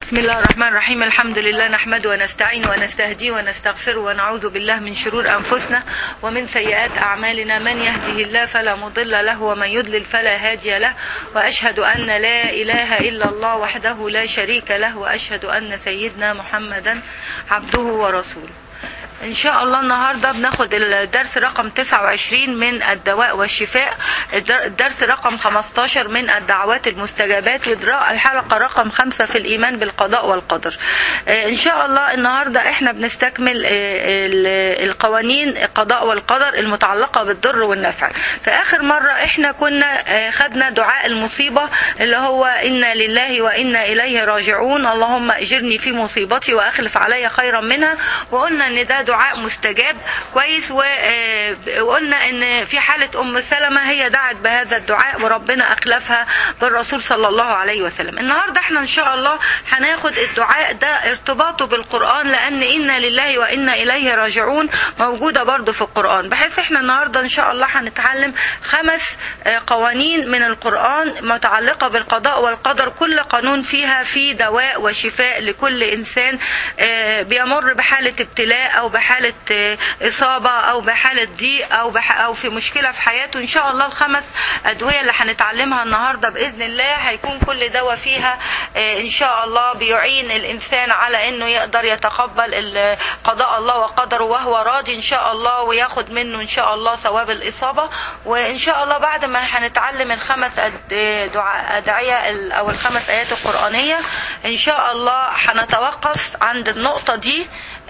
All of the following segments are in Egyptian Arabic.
بسم الله الرحمن الرحيم الحمد لله نحمده ونستعين ونستهديه ونستغفره ونعوذ بالله من شرور أنفسنا ومن سيئات أعمالنا من يهده الله فلا مضل له ومن يضلل فلا هادي له وأشهد أن لا إله إلا الله وحده لا شريك له وأشهد أن سيدنا محمدا عبده ورسوله إن شاء الله النهاردة بناخد الدرس رقم 29 من الدواء والشفاء الدرس رقم 15 من الدعوات المستجابات والحلقة رقم 5 في الإيمان بالقضاء والقدر إن شاء الله النهاردة إحنا بنستكمل القوانين القضاء والقدر المتعلقة بالضر والنفع في آخر مرة إحنا كنا خدنا دعاء المصيبة اللي هو إنا لله وإنا إليه راجعون اللهم أجرني في مصيبتي وأخلف علي خيرا منها وقلنا إن ده دعاء مستجاب كويس وقلنا ان في حالة ام سلمة هي دعت بهذا الدعاء وربنا اخلفها بالرسول صلى الله عليه وسلم النهاردة احنا ان شاء الله هناخد الدعاء ده ارتباطه بالقرآن لان انا لله وانا اليه راجعون موجودة برضو في القرآن بحيث احنا النهاردة ان شاء الله هنتعلم خمس قوانين من القرآن متعلقة بالقضاء والقدر كل قانون فيها في دواء وشفاء لكل انسان بيمر بحالة ابتلاء او بحالة إصابة أو بحالة ضيق أو بح أو في مشكلة في حياته إن شاء الله الخمس أدوية اللي هنتعلمها النهاردة بإذن الله هيكون كل دواء فيها إن شاء الله بيعين الإنسان على إنه يقدر يتقبل قضاء الله وقدره وهو راضي إن شاء الله وياخد منه إن شاء الله ثواب الإصابة وإن شاء الله بعد ما هنتعلم الخمس أدعية أو الخمس آيات القرآنية إن شاء الله هنتوقف عند النقطة دي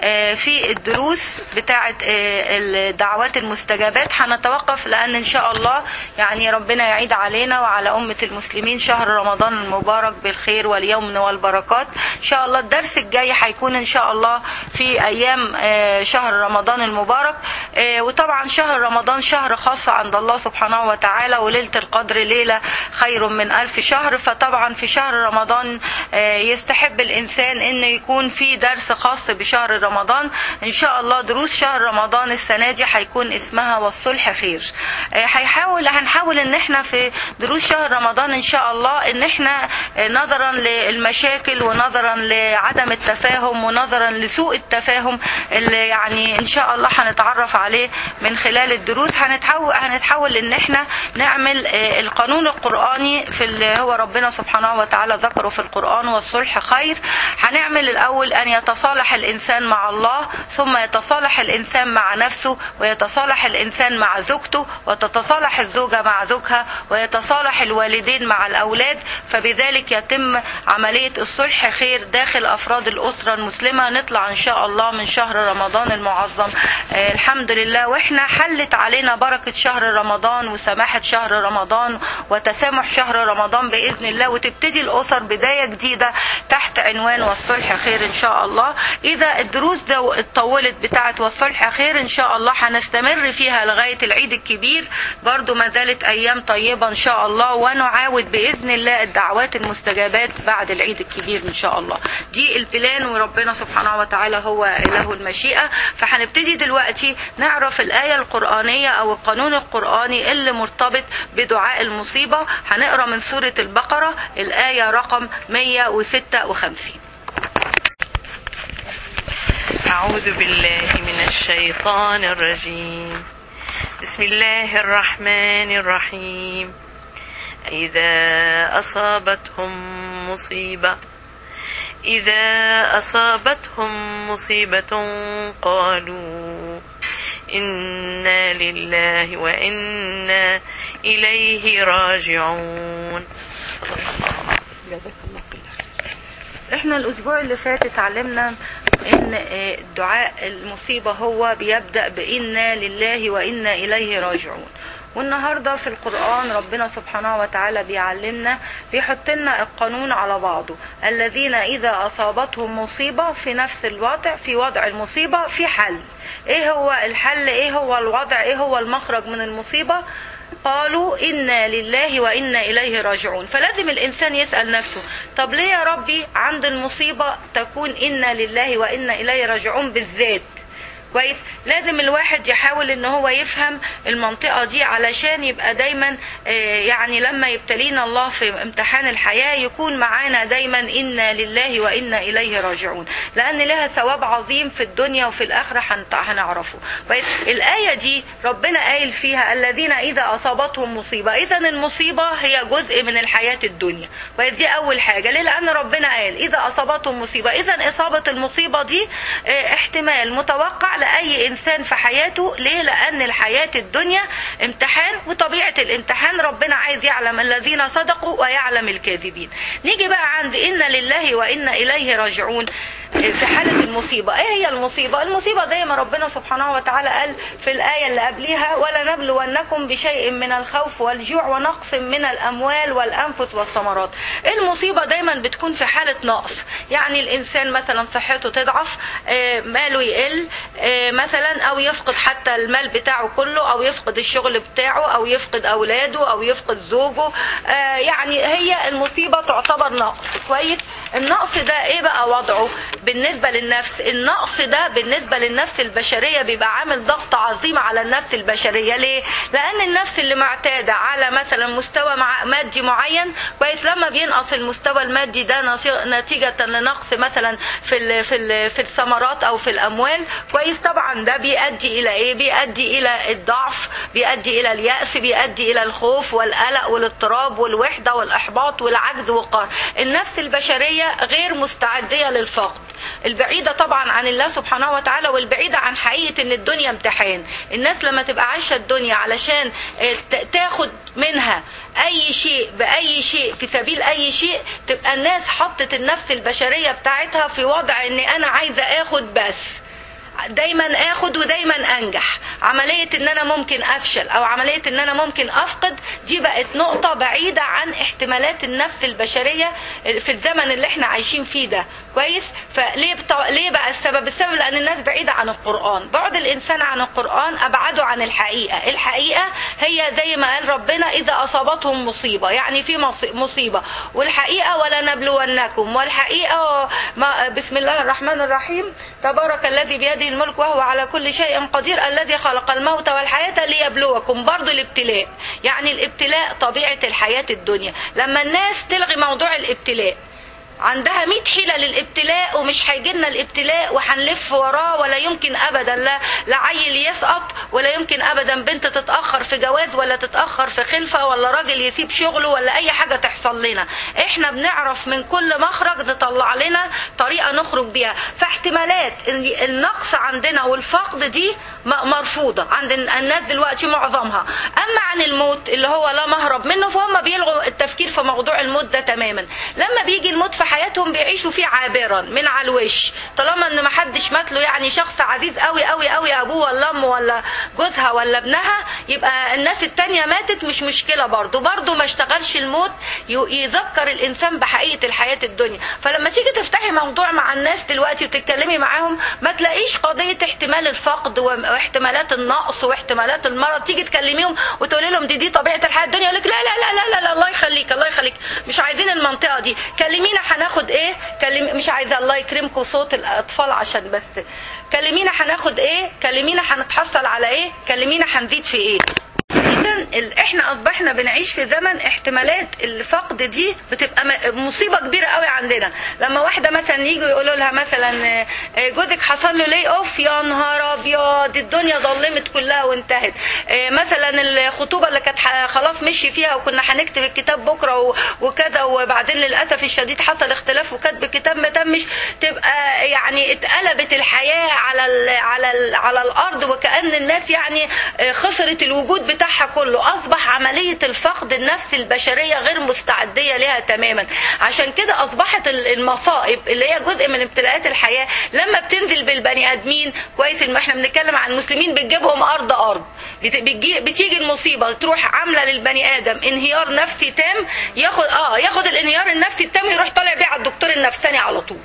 في الدروس بتاعة الدعوات المستجابات هنتوقف لأن إن شاء الله يعني ربنا يعيد علينا وعلى أمة المسلمين شهر رمضان المبارك بالخير واليمن والبركات إن شاء الله الدرس الجاي هيكون إن شاء الله في أيام شهر رمضان المبارك وطبعا شهر رمضان شهر خاص عند الله سبحانه وتعالى وليلة القدر ليلة خير من ألف شهر فطبعا في شهر رمضان يستحب الإنسان إنه يكون في درس خاص بشهر رمضان ان شاء الله دروس شهر رمضان السنه دي هيكون اسمها والصلح خير هيحاول هنحاول ان احنا في دروس شهر رمضان ان شاء الله ان احنا نظرا للمشاكل ونظرا لعدم التفاهم ونظرا لسوء التفاهم اللي يعني ان شاء الله هنتعرف عليه من خلال الدروس هنتحول هنتحول ان احنا نعمل القانون القراني في اللي هو ربنا سبحانه وتعالى ذكره في القران والصلح خير هنعمل الاول ان يتصالح الانسان مع مع الله ثم يتصالح الإنسان مع نفسه ويتصالح الإنسان مع زوجته وتتصالح الزوجة مع زوجها ويتصالح الوالدين مع الأولاد فبذلك يتم عملية الصلح خير داخل أفراد الأسرة المسلمة نطلع إن شاء الله من شهر رمضان المعظم آه الحمد لله وإحنا حلت علينا بركة شهر رمضان وسماحة شهر رمضان وتسامح شهر رمضان بإذن الله وتبتدي الأسر بداية جديدة تحت عنوان والصلح خير إن شاء الله إذا الدروس ده اتطولت بتاعة والصلح خير ان شاء الله هنستمر فيها لغاية العيد الكبير برضو ما زالت ايام طيبة ان شاء الله ونعاود باذن الله الدعوات المستجابات بعد العيد الكبير ان شاء الله دي البلان وربنا سبحانه وتعالى هو له المشيئة فهنبتدي دلوقتي نعرف الآية القرآنية او القانون القرآني اللي مرتبط بدعاء المصيبة هنقرأ من سورة البقرة الآية رقم 156 أعوذ بالله من الشيطان الرجيم بسم الله الرحمن الرحيم إذا أصابتهم مصيبة إذا أصابتهم مصيبة قالوا إنا لله وإنا إليه راجعون احنا الاسبوع اللي فات اتعلمنا ان دعاء المصيبة هو بيبدأ بإنا لله وإنا إليه راجعون والنهاردة في القرآن ربنا سبحانه وتعالى بيعلمنا بيحط لنا القانون على بعضه الذين إذا أصابتهم مصيبة في نفس الوضع في وضع المصيبة في حل إيه هو الحل إيه هو الوضع إيه هو المخرج من المصيبة قالوا إنا لله وإنا إليه راجعون فلازم الإنسان يسأل نفسه طب ليه يا ربي عند المصيبة تكون إنا لله وإنا إليه راجعون بالذات كويس لازم الواحد يحاول ان هو يفهم المنطقة دي علشان يبقى دايما يعني لما يبتلينا الله في امتحان الحياة يكون معانا دايما إنا لله وإنا إليه راجعون لأن لها ثواب عظيم في الدنيا وفي الآخرة هنعرفه كويس الآية دي ربنا قايل فيها الذين إذا أصابتهم مصيبة إذا المصيبة هي جزء من الحياة الدنيا كويس دي أول حاجة ليه لأن ربنا قال إذا أصابتهم مصيبة إذا إصابة المصيبة دي احتمال متوقع لأي إنسان في حياته ليه لأن الحياة الدنيا امتحان وطبيعة الامتحان ربنا عايز يعلم الذين صدقوا ويعلم الكاذبين نيجي بقى عند إنا لله وإنا إليه راجعون في حالة المصيبة ايه هي المصيبة المصيبة زي ما ربنا سبحانه وتعالى قال في الآية اللي قبليها ولنبلونكم بشيء من الخوف والجوع ونقص من الأموال والأنفس والثمرات المصيبة دايما بتكون في حالة نقص يعني الإنسان مثلا صحته تضعف ماله يقل مثلا أو يفقد حتى المال بتاعه كله أو يفقد الشغل بتاعه أو يفقد أولاده أو يفقد زوجه يعني هي المصيبة تعتبر نقص كويس النقص ده ايه بقى وضعه بالنسبة للنفس النقص ده بالنسبة للنفس البشرية بيبقى عامل ضغط عظيم على النفس البشرية ليه؟ لأن النفس اللي معتادة على مثلا مستوى مادي معين كويس لما بينقص المستوى المادي ده نتيجة لنقص مثلا في ال في ال في الثمرات أو في الأموال كويس طبعا ده بيؤدي إلى إيه؟ بيؤدي إلى الضعف بيؤدي إلى اليأس بيؤدي إلى الخوف والقلق والاضطراب والوحدة والإحباط والعجز والقهر النفس البشرية غير مستعدية للفقد البعيدة طبعا عن الله سبحانه وتعالى والبعيدة عن حقيقة ان الدنيا امتحان الناس لما تبقى عايشة الدنيا علشان تاخد منها اي شيء باي شيء في سبيل اي شيء تبقى الناس حطت النفس البشرية بتاعتها في وضع ان انا عايزة اخد بس دايما اخد ودايما انجح عملية ان انا ممكن افشل او عملية ان انا ممكن افقد دي بقت نقطة بعيدة عن احتمالات النفس البشرية في الزمن اللي احنا عايشين فيه ده كويس فليه بتو... ليه بقى السبب السبب لان الناس بعيدة عن القرآن بعد الانسان عن القرآن ابعده عن الحقيقة الحقيقة هي زي ما قال ربنا اذا اصابتهم مصيبة يعني في مصيبة والحقيقة ولا نبلونكم والحقيقة ما... بسم الله الرحمن الرحيم تبارك الذي بيده الملك وهو على كل شيء قدير الذي خلق الموت والحياة ليبلوكم برضو الابتلاء يعني الابتلاء طبيعة الحياة الدنيا لما الناس تلغي موضوع الابتلاء عندها 100 حيله للابتلاء ومش هيجي لنا الابتلاء وهنلف وراه ولا يمكن ابدا لا لا عيل يسقط ولا يمكن ابدا بنت تتاخر في جواز ولا تتاخر في خلفه ولا راجل يسيب شغله ولا اي حاجه تحصل لنا احنا بنعرف من كل مخرج نطلع لنا طريقه نخرج بيها فاحتمالات النقص عندنا والفقد دي مرفوضه عند الناس دلوقتي معظمها اما عن الموت اللي هو لا مهرب منه فهم بيلغوا التفكير في موضوع الموت ده تماما لما بيجي الموت في حياتهم بيعيشوا فيه عابرا من على الوش طالما ان ما حدش مات له يعني شخص عزيز قوي قوي قوي ابوه ولا امه ولا جوزها ولا ابنها يبقى الناس التانية ماتت مش مشكله برضه برضه ما اشتغلش الموت يذكر الانسان بحقيقه الحياه الدنيا فلما تيجي تفتحي موضوع مع الناس دلوقتي وتتكلمي معاهم ما تلاقيش قضيه احتمال الفقد واحتمالات النقص واحتمالات المرض تيجي تكلميهم وتقولي لهم دي دي طبيعه الحياه الدنيا يقول لك لا لا لا لا لا الله يخليك الله يخليك مش عايزين المنطقه دي كلمينا هناخد ايه كلم مش عايزه الله يكرمكم صوت الاطفال عشان بس كلمينا هناخد ايه كلمينا هنتحصل على ايه كلمينا هنزيد في ايه اذا احنا اصبحنا بنعيش في زمن احتمالات الفقد دي بتبقى مصيبه كبيره قوي عندنا لما واحده مثلا يجوا يقولوا لها مثلا جوزك حصل له لي اوف يا نهار ابيض الدنيا ظلمت كلها وانتهت مثلا الخطوبه اللي كانت خلاص مشي فيها وكنا هنكتب الكتاب بكره وكذا وبعدين للاسف الشديد حصل اختلاف وكتب الكتاب ما تمش تبقى يعني اتقلبت الحياه على ال على ال على الارض وكان الناس يعني خسرت الوجود بتاعها كله اصبح عمليه الفقد النفس البشريه غير مستعديه لها تماما عشان كده اصبحت المصائب اللي هي جزء من ابتلاءات الحياه لما بتنزل بالبني ادمين كويس ما احنا بنتكلم عن المسلمين بتجيبهم ارض ارض بتجي بتيجي المصيبه تروح عامله للبني ادم انهيار نفسي تام ياخد اه ياخد الانهيار النفسي التام يروح طالع بيه على الدكتور النفساني على طول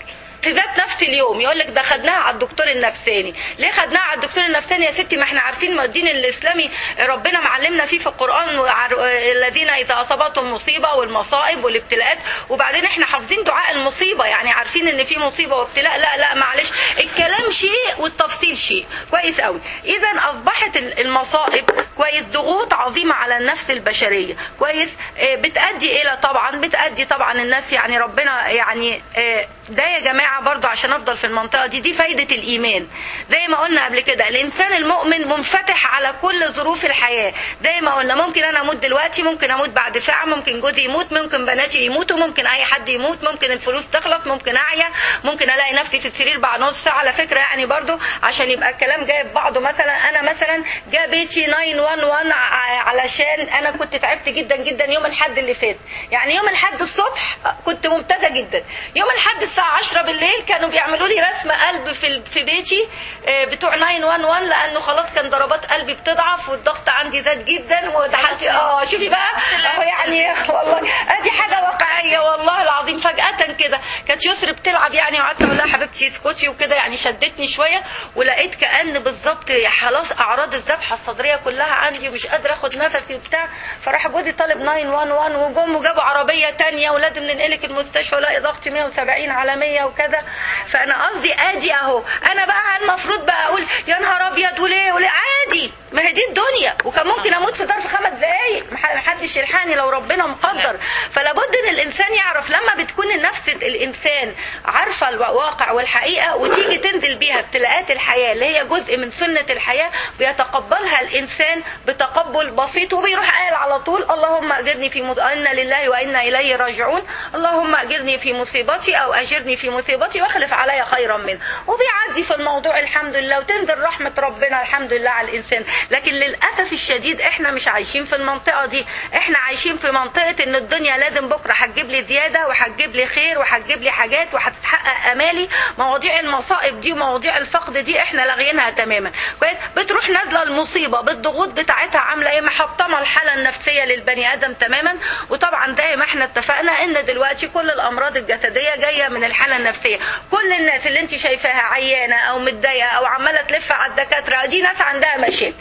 في ذات نفس اليوم يقول لك ده خدناها على الدكتور النفساني ليه خدناها على الدكتور النفساني يا ستي ما احنا عارفين ما الدين الاسلامي ربنا معلمنا فيه في القران وعر- الذين اذا اصابتهم مصيبه والمصائب والابتلاءات وبعدين احنا حافظين دعاء المصيبه يعني عارفين ان في مصيبه وابتلاء لا لا معلش الكلام شيء والتفصيل شيء كويس قوي اذا اصبحت ال- المصائب كويس ضغوط عظيمه على النفس البشريه كويس آه، بتؤدي الى طبعا بتؤدي طبعا الناس يعني ربنا يعني آه، ده يا جماعه برضو عشان افضل في المنطقه دي دي فايده الايمان زي ما قلنا قبل كده الانسان المؤمن منفتح على كل ظروف الحياه زي ما قلنا ممكن انا اموت دلوقتي ممكن اموت بعد ساعه ممكن جوزي يموت ممكن بناتي يموتوا ممكن اي حد يموت ممكن الفلوس تخلص ممكن اعيا ممكن الاقي نفسي في السرير بعد نص ساعه على فكره يعني برضو عشان يبقى الكلام جاي بعضه مثلا انا مثلا جا بيتي 911 ع- علشان انا كنت تعبت جدا جدا يوم الاحد اللي فات يعني يوم الاحد الصبح كنت ممتازه جدا يوم الاحد الساعه 10 بالليل كانوا بيعملوا لي رسم قلب في ال- في بيتي آه، بتوع 911 لانه خلاص كان ضربات قلبي بتضعف والضغط عندي زاد جدا ودخلت اه شوفي بقى اهو يعني والله ادي حاجه واقعيه والله العظيم فجاه كده كانت يسر بتلعب يعني وقعدت اقول لها حبيبتي اسكتي وكده يعني شدتني شويه ولقيت كان بالظبط خلاص اعراض الذبحه الصدريه كلها عندي ومش قادره اخد نفسي وبتاع فراح جوزي طالب 911 وجم وجابوا عربيه تانية ولازم ننقلك المستشفى الاقي ضغطي 170 على 100 وكذا فانا قصدي ادي اهو انا بقى المفروض بقى اقول يا نهار ابيض وليه وليه عادي ما هي دي الدنيا وكان ممكن اموت في ظرف خمس دقايق ما حدش يلحقني لو ربنا مقدر فلا بد ان الانسان يعرف لما بتكون النفس الانسان عارفه الواقع والحقيقه وتيجي تنزل بيها ابتلاءات الحياه اللي هي جزء من سنه الحياه بيتقبلها الانسان بتقبل بسيط وبيروح قال على طول اللهم اجرني في مد... انا لله وانا اليه راجعون اللهم اجرني في مصيبتي او اجرني في مصيبتي واخلف علي خيرا منه وبيعدي في الموضوع الحمد لله وتنزل رحمه ربنا الحمد لله على الانسان لكن للاسف الشديد احنا مش عايشين في المنطقه دي احنا عايشين في منطقه ان الدنيا لازم بكره هتجيب لي زياده وهتجيب لي خير وهتجيب لي حاجات وهتتحقق امالي مواضيع المصائب دي ومواضيع الفقد دي احنا لاغيينها تماما كويس بتروح نازله المصيبه بالضغوط بتاعتها عامله ايه محطمه الحاله النفسيه للبني ادم تماما وطبعا زي ما احنا اتفقنا ان دلوقتي كل الامراض الجسديه جايه من الحاله النفسيه كل الناس اللي انت شايفاها عيانه او متضايقه او عماله تلف على الدكاتره دي ناس عندها مشاكل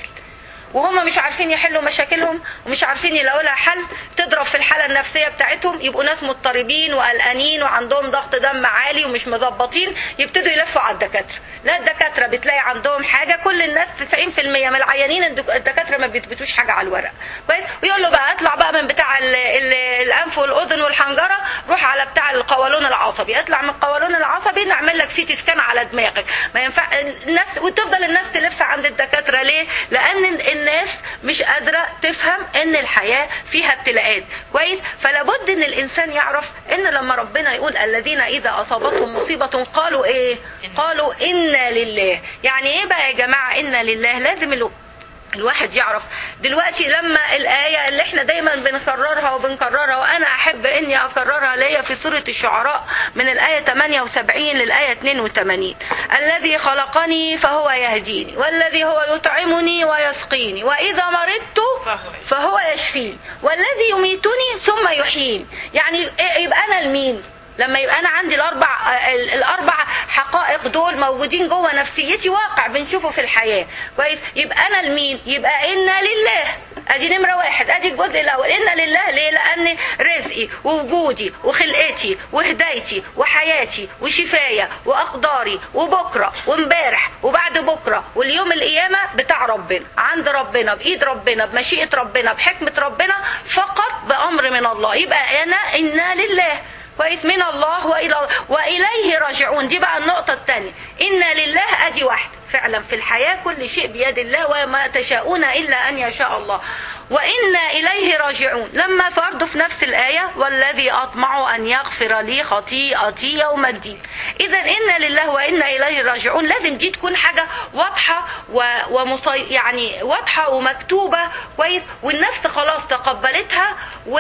وهم مش عارفين يحلوا مشاكلهم ومش عارفين يلاقوا لها حل تضرب في الحاله النفسيه بتاعتهم يبقوا ناس مضطربين وقلقانين وعندهم ضغط دم عالي ومش مظبطين يبتدوا يلفوا على الدكاتره لا الدكاتره بتلاقي عندهم حاجه كل الناس 90% من العيانين الدكاتره ما بيثبتوش حاجه على الورق كويس ويقول له بقى اطلع بقى من بتاع ال ال الانف والاذن والحنجره روح على بتاع القولون العصبي اطلع من القولون العصبي نعمل لك سيتي سكان على دماغك ما ينفع الناس وتفضل الناس تلف عند الدكاتره ليه لان الناس مش قادرة تفهم ان الحياة فيها ابتلاءات كويس فلا بد ان الانسان يعرف ان لما ربنا يقول الذين اذا اصابتهم مصيبة قالوا ايه قالوا انا لله يعني ايه بقى يا جماعة انا لله لازم الو... الواحد يعرف دلوقتي لما الآية اللي احنا دايما بنكررها وبنكررها وأنا أحب إني أكررها ليا في سورة الشعراء من الآية 78 للآية 82 الذي خلقني فهو يهديني والذي هو يطعمني ويسقيني وإذا مرضت فهو يشفيني والذي يميتني ثم يحييني يعني يبقى أنا المين لما يبقى انا عندي الاربع الاربع حقائق دول موجودين جوه نفسيتي واقع بنشوفه في الحياه كويس يبقى انا لمين يبقى انا لله ادي نمره واحد ادي الجزء الاول انا لله ليه لان رزقي ووجودي وخلقتي وهدايتي وحياتي وشفايا واقداري وبكره وامبارح وبعد بكره واليوم القيامه بتاع ربنا عند ربنا بايد ربنا بمشيئه ربنا بحكمه ربنا فقط بامر من الله يبقى انا انا لله كويس من الله والى واليه راجعون دي بقى النقطه الثانيه انا لله ادي واحده فعلا في الحياه كل شيء بيد الله وما تشاءون الا ان يشاء الله وإنا إليه راجعون لما فرض في نفس الآية والذي أطمع أن يغفر لي خطيئتي يوم الدين إذا إنا لله وإنا إليه راجعون لازم دي تكون حاجة واضحة ومصي... يعني واضحة ومكتوبة كويس والنفس خلاص تقبلتها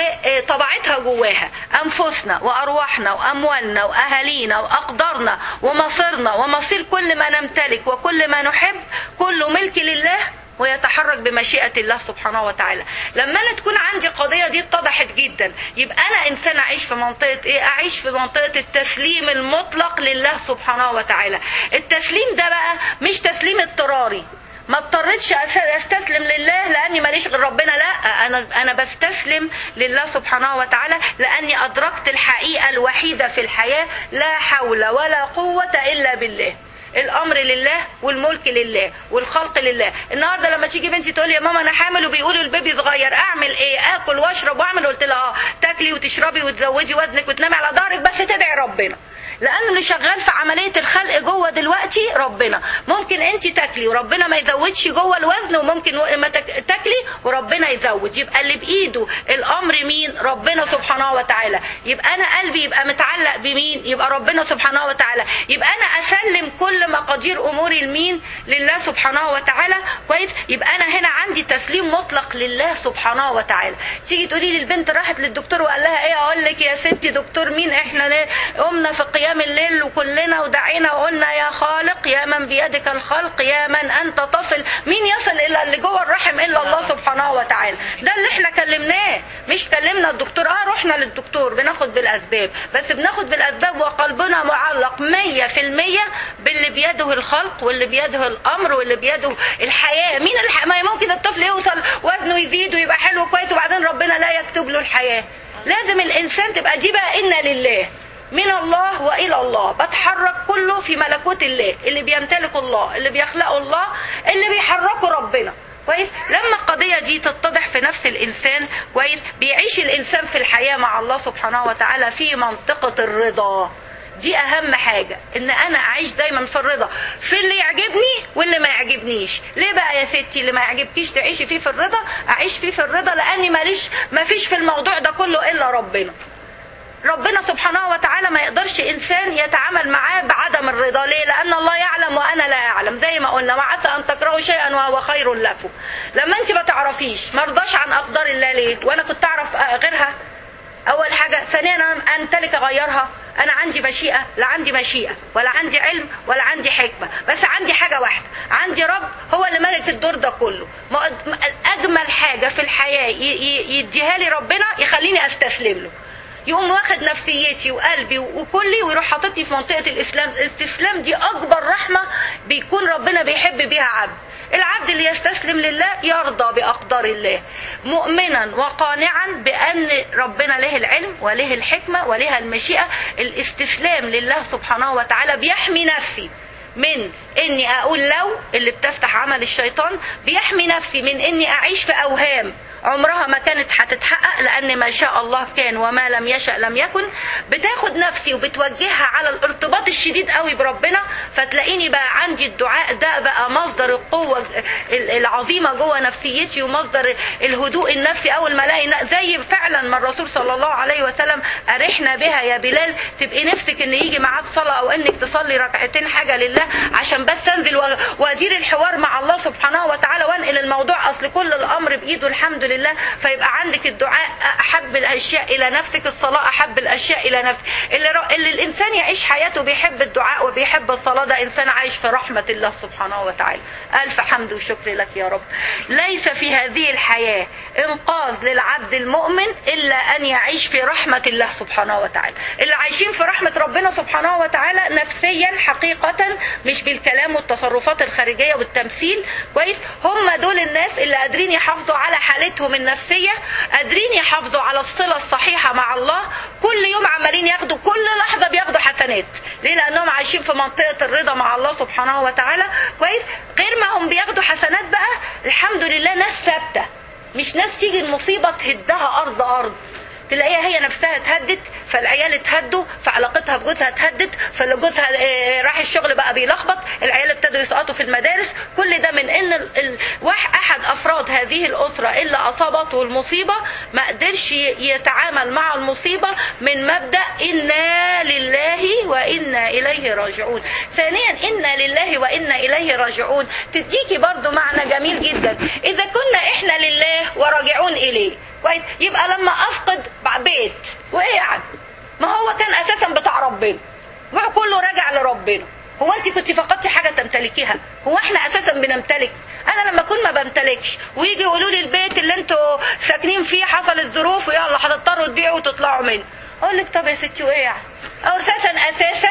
وطبعتها جواها أنفسنا وأرواحنا وأموالنا وأهالينا وأقدارنا ومصيرنا ومصير كل ما نمتلك وكل ما نحب كله ملك لله ويتحرك بمشيئة الله سبحانه وتعالى لما أنا تكون عندي قضية دي اتضحت جدا يبقى أنا إنسان أعيش في منطقة إيه أعيش في منطقة التسليم المطلق لله سبحانه وتعالى التسليم ده بقى مش تسليم اضطراري ما اضطريتش استسلم لله لاني ماليش غير ربنا لا انا انا بستسلم لله سبحانه وتعالى لاني ادركت الحقيقه الوحيده في الحياه لا حول ولا قوه الا بالله الامر لله والملك لله والخلق لله النهارده لما تيجي بنتي تقول لي يا ماما انا حامل وبيقولوا البيبي صغير اعمل ايه اكل واشرب واعمل قلت لها اه تاكلي وتشربي وتزودي وزنك وتنامي على ظهرك بس تدعي ربنا لان اللي شغال في عمليه الخلق جوه دلوقتي ربنا ممكن انت تاكلي وربنا ما يزودش جوه الوزن وممكن ما تاكلي وربنا يزود يبقى اللي بايده الامر مين ربنا سبحانه وتعالى يبقى انا قلبي يبقى متعلق بمين يبقى ربنا سبحانه وتعالى يبقى انا اسلم كل مقادير اموري لمين لله سبحانه وتعالى كويس يبقى انا هنا عندي تسليم مطلق لله سبحانه وتعالى تيجي تقولي لي البنت راحت للدكتور وقال لها ايه اقول لك يا ستي دكتور مين احنا قمنا في قيام الليل وكلنا ودعينا وقلنا يا خالق يا من بيدك الخلق يا من انت تصل مين يصل الى اللي جوه الرحم الا الله سبحانه وتعالى ده اللي احنا كلمناه مش كلمنا الدكتور اه رحنا للدكتور بناخد بالاسباب بس بناخد بالاسباب وقلبنا معلق مية في المية باللي بيده الخلق واللي بيده الامر واللي بيده الحياة مين الح... ما ممكن الطفل يوصل وزنه يزيد ويبقى حلو كويس وبعدين ربنا لا يكتب له الحياة لازم الانسان تبقى دي بقى انا لله من الله والى الله بتحرك كله في ملكوت الله اللي بيمتلكه الله اللي بيخلقه الله اللي بيحركه ربنا كويس لما القضيه دي تتضح في نفس الانسان كويس بيعيش الانسان في الحياه مع الله سبحانه وتعالى في منطقه الرضا دي اهم حاجة ان انا اعيش دايما في الرضا في اللي يعجبني واللي ما يعجبنيش ليه بقى يا ستي اللي ما يعجبكيش تعيشي فيه في الرضا اعيش فيه في الرضا لاني ماليش ما فيش في الموضوع ده كله الا ربنا ربنا سبحانه وتعالى ما يقدرش انسان يتعامل معاه بعدم الرضا ليه لان الله يعلم وانا لا اعلم زي ما قلنا وعسى ان تكرهوا شيئا وهو خير لكم لما انت ما تعرفيش ما رضاش عن اقدار الله ليه وانا كنت اعرف غيرها اول حاجه ثانيا انا امتلك اغيرها انا عندي مشيئه لا عندي مشيئه ولا عندي علم ولا عندي حكمه بس عندي حاجه واحده عندي رب هو اللي ملك الدور ده كله اجمل حاجه في الحياه يديها لي ربنا يخليني استسلم له يقوم واخد نفسيتي وقلبي وكلي ويروح حاططني في منطقه الاسلام الاستسلام دي اكبر رحمه بيكون ربنا بيحب بيها عبد العبد اللي يستسلم لله يرضى بأقدار الله مؤمنا وقانعا بأن ربنا له العلم وله الحكمة وله المشيئة الاستسلام لله سبحانه وتعالى بيحمي نفسي من اني اقول لو اللي بتفتح عمل الشيطان بيحمي نفسي من اني اعيش في اوهام عمرها ما كانت هتتحقق لان ما شاء الله كان وما لم يشأ لم يكن بتاخد نفسي وبتوجهها على الارتباط الشديد قوي بربنا فتلاقيني بقى عندي الدعاء ده بقى مصدر القوة العظيمة جوه نفسيتي ومصدر الهدوء النفسي اول ما الاقي زي فعلا ما الرسول صلى الله عليه وسلم ارحنا بها يا بلال تبقي نفسك ان يجي معاك صلاة او انك تصلي ركعتين حاجة لله عشان بس انزل وادير الحوار مع الله سبحانه وتعالى وانقل الموضوع اصل كل الامر بايده الحمد لله لله فيبقى عندك الدعاء احب الاشياء الى نفسك الصلاه احب الاشياء الى نفسك اللي, ر... اللي الانسان يعيش حياته بيحب الدعاء وبيحب الصلاه ده انسان عايش في رحمه الله سبحانه وتعالى الف حمد وشكر لك يا رب ليس في هذه الحياه انقاذ للعبد المؤمن الا ان يعيش في رحمه الله سبحانه وتعالى اللي عايشين في رحمه ربنا سبحانه وتعالى نفسيا حقيقه مش بالكلام والتصرفات الخارجيه والتمثيل كويس هم دول الناس اللي قادرين يحافظوا على حالتهم النفسيه قادرين يحافظوا على الصله الصحيحه مع الله كل يوم عمالين ياخدوا كل لحظه بياخدوا حسنات ليه لانهم عايشين في منطقه الرضا مع الله سبحانه وتعالى كويس غير ما هم بياخدوا حسنات بقى الحمد لله ناس ثابته مش ناس تيجي المصيبه تهدها ارض ارض تلاقيها هي نفسها اتهدت فالعيال اتهدوا فعلاقتها بجوزها اتهدت فاللي جوزها راح الشغل بقى بيلخبط العيال ابتدوا يسقطوا في المدارس كل ده من ان ال... ال... احد افراد هذه الاسره اللي اصابته المصيبه ما قدرش يتعامل مع المصيبه من مبدا انا لله وانا اليه راجعون ثانيا انا لله وانا اليه راجعون تديكي برضو معنى جميل جدا اذا كنا احنا لله وراجعون اليه كويس يبقى لما افقد بيت وايه يعني ما هو كان اساسا بتاع ربنا ما كله راجع لربنا هو انت كنت فقدتي حاجه تمتلكيها هو احنا اساسا بنمتلك انا لما اكون ما بمتلكش ويجي يقولوا لي البيت اللي انتوا ساكنين فيه حصلت ظروف ويلا هتضطروا تبيعوا وتطلعوا منه اقول لك طب يا ستي وايه يعني او اساسا اساسا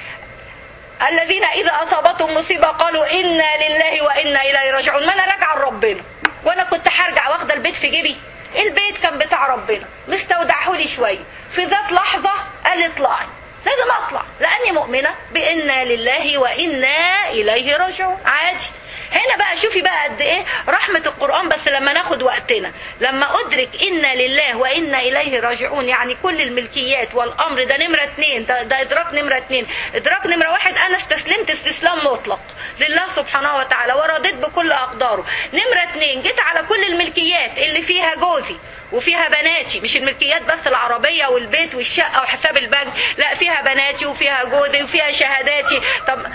الذين اذا اصابتهم مصيبه قالوا انا لله وانا اليه راجعون ما انا راجعه لربنا وانا كنت هرجع واخده البيت في جيبي البيت كان بتاع ربنا مستودعه لي شويه في ذات لحظه قال لي اطلعي لازم اطلع لاني مؤمنه بانا لله وانا اليه راجعون عادي هنا بقى شوفي بقى قد ايه رحمة القرآن بس لما ناخد وقتنا لما أدرك إنا لله وإنا إليه راجعون يعني كل الملكيات والأمر ده نمرة اتنين ده, ده إدراك نمرة اتنين إدراك نمرة واحد أنا استسلمت استسلام مطلق لله سبحانه وتعالى ورضيت بكل أقداره نمرة اتنين جيت على كل الملكيات اللي فيها جوزي وفيها بناتي مش الملكيات بس العربية والبيت والشقة وحساب البنك لا فيها بناتي وفيها جوزي وفيها شهاداتي طب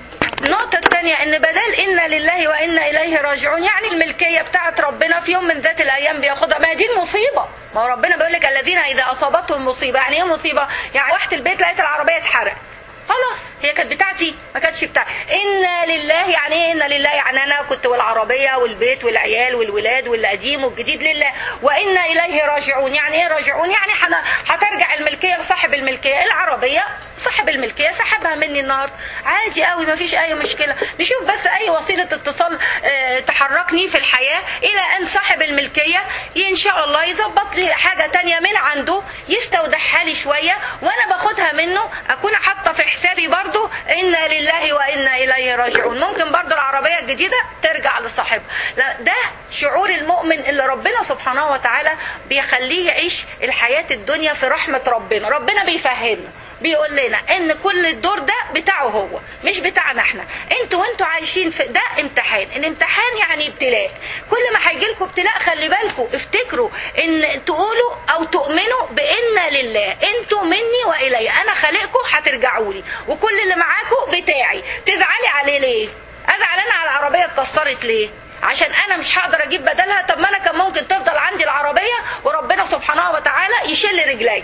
النقطة الثانية ان بدل انا لله وانا اليه راجعون يعني الملكية بتاعت ربنا في يوم من ذات الايام بياخدها ما هي دي المصيبة ما هو ربنا بيقول لك الذين اذا اصابتهم مصيبة يعني ايه مصيبة؟ يعني رحت البيت لقيت العربية اتحرقت خلاص هي كانت بتاعتي ما كانتش بتاعتي انا لله يعني ايه انا لله يعني انا كنت والعربيه والبيت والعيال والولاد والقديم والجديد لله وانا اليه راجعون يعني ايه راجعون يعني حنا هترجع الملكيه لصاحب الملكيه العربيه صاحب الملكيه سحبها مني النهارده عادي قوي ما فيش اي مشكله نشوف بس اي وسيله اتصال اه تحركني في الحياه الى ان صاحب الملكيه ان شاء الله يظبط لي حاجه تانية من عنده يستودعها لي شويه وانا باخدها منه اكون حاطه في حسابي برضو انا لله وانا اليه راجعون ممكن برضو العربيه الجديده ترجع لصاحبها لا ده شعور المؤمن اللي ربنا سبحانه وتعالى بيخليه يعيش الحياه الدنيا في رحمه ربنا ربنا بيفهمنا بيقول لنا ان كل الدور ده بتاعه هو مش بتاعنا احنا انتوا وانتوا عايشين في ده امتحان الامتحان يعني ابتلاء كل ما هيجي لكم ابتلاء خلي بالكم افتكروا ان تقولوا او تؤمنوا بان لله انتوا مني والي انا خالقكم هترجعوا لي وكل اللي معاكم بتاعي تزعلي عليه ليه ازعل انا على العربيه اتكسرت ليه عشان انا مش هقدر اجيب بدلها طب ما انا كان ممكن تفضل عندي العربيه وربنا سبحانه وتعالى يشيل رجلي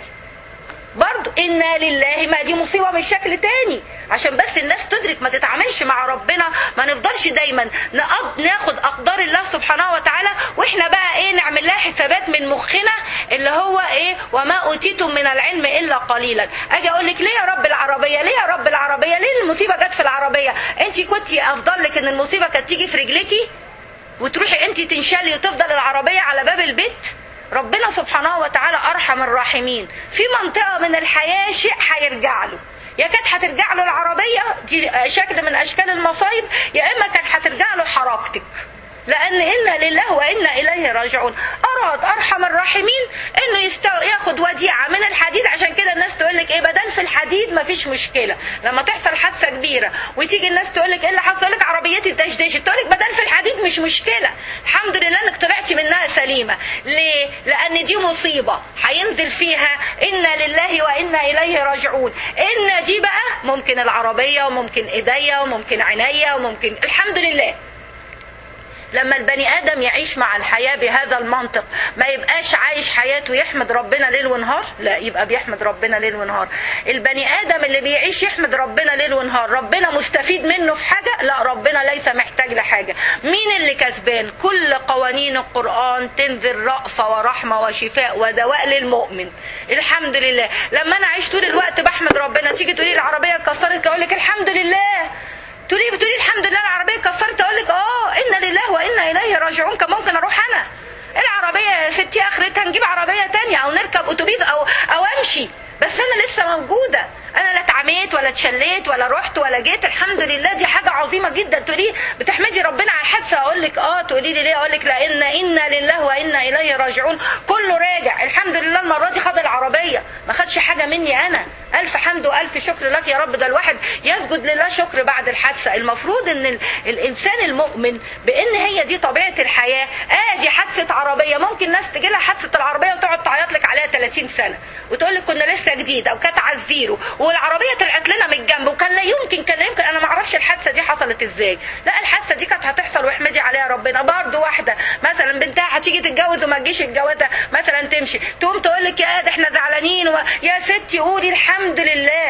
برضو إنا لله ما دي مصيبة من شكل تاني عشان بس الناس تدرك ما تتعاملش مع ربنا ما نفضلش دايما نقض ناخد أقدار الله سبحانه وتعالى وإحنا بقى إيه نعمل لها حسابات من مخنا اللي هو إيه وما أوتيتم من العلم إلا قليلا أجي أقول لك ليه يا رب العربية ليه يا رب العربية ليه المصيبة جت في العربية أنت كنتي أفضل لك إن المصيبة كانت تيجي في رجليكي وتروحي أنت تنشلي وتفضل العربية على باب البيت ربنا سبحانه وتعالى ارحم الراحمين في منطقه من الحياه شيء هيرجع له يا كانت هترجع له العربيه دي شكل من اشكال المصايب يا اما كان هترجع له حركتك لان انا لله وانا اليه راجعون اراد ارحم الراحمين انه يستو... ياخد وديعه من الحديد عشان كده الناس تقول لك ايه بدل في الحديد ما فيش مشكله لما تحصل حادثه كبيره وتيجي الناس تقول لك ايه اللي حصل لك عربيتي دشدشت تقول لك بدل في الحديد مش مشكله الحمد لله انك طلعتي منها سليمه ليه لان دي مصيبه هينزل فيها انا لله وانا اليه راجعون ان دي بقى ممكن العربيه وممكن ايديا وممكن عينيا وممكن الحمد لله لما البني ادم يعيش مع الحياه بهذا المنطق ما يبقاش عايش حياته يحمد ربنا ليل ونهار لا يبقى بيحمد ربنا ليل ونهار البني ادم اللي بيعيش يحمد ربنا ليل ونهار ربنا مستفيد منه في حاجه لا ربنا ليس محتاج لحاجه مين اللي كسبان كل قوانين القران تنزل رأفه ورحمه وشفاء ودواء للمؤمن الحمد لله لما انا عايش طول الوقت بحمد ربنا تيجي تقولي العربيه اتكسرت اقول لك الحمد لله تقولي بتقولي الحمد لله العربيه اتكسرت اقول لك اه انا لله وانا اليه راجعون كان ممكن اروح انا العربيه يا ستي اخرتها نجيب عربيه تانية او نركب اتوبيس او او امشي بس انا لسه موجوده انا لا اتعميت ولا اتشليت ولا رحت ولا جيت الحمد لله دي حاجه عظيمه جدا تقولي بتحمدي ربنا على الحادثه اقول لك اه تقولي لي ليه اقول لك لان انا لله وانا اليه راجعون كله راجع الحمد لله المره دي خد العربيه ما خدش حاجه مني انا الف حمد والف شكر لك يا رب ده الواحد يسجد لله شكر بعد الحادثه المفروض ان ال... الانسان المؤمن بان هي دي طبيعه الحياه ادي آه حادثه عربيه ممكن ناس تجي لها حادثه العربيه وتقعد تعيط لك عليها 30 سنه وتقول لك كنا لسه جديد او كانت على الزيرو والعربيه طلعت لنا من الجنب وكان لا يمكن كان لا يمكن انا ما اعرفش الحادثه دي حصلت ازاي لا الحادثه دي كانت هتحصل واحمدي عليها ربنا برضه واحده مثلا بنتها هتيجي تتجوز وما تجيش الجوازه مثلا تمشي تقوم تقول لك يا ده احنا زعلانين و... يا ستي قولي الحمد لله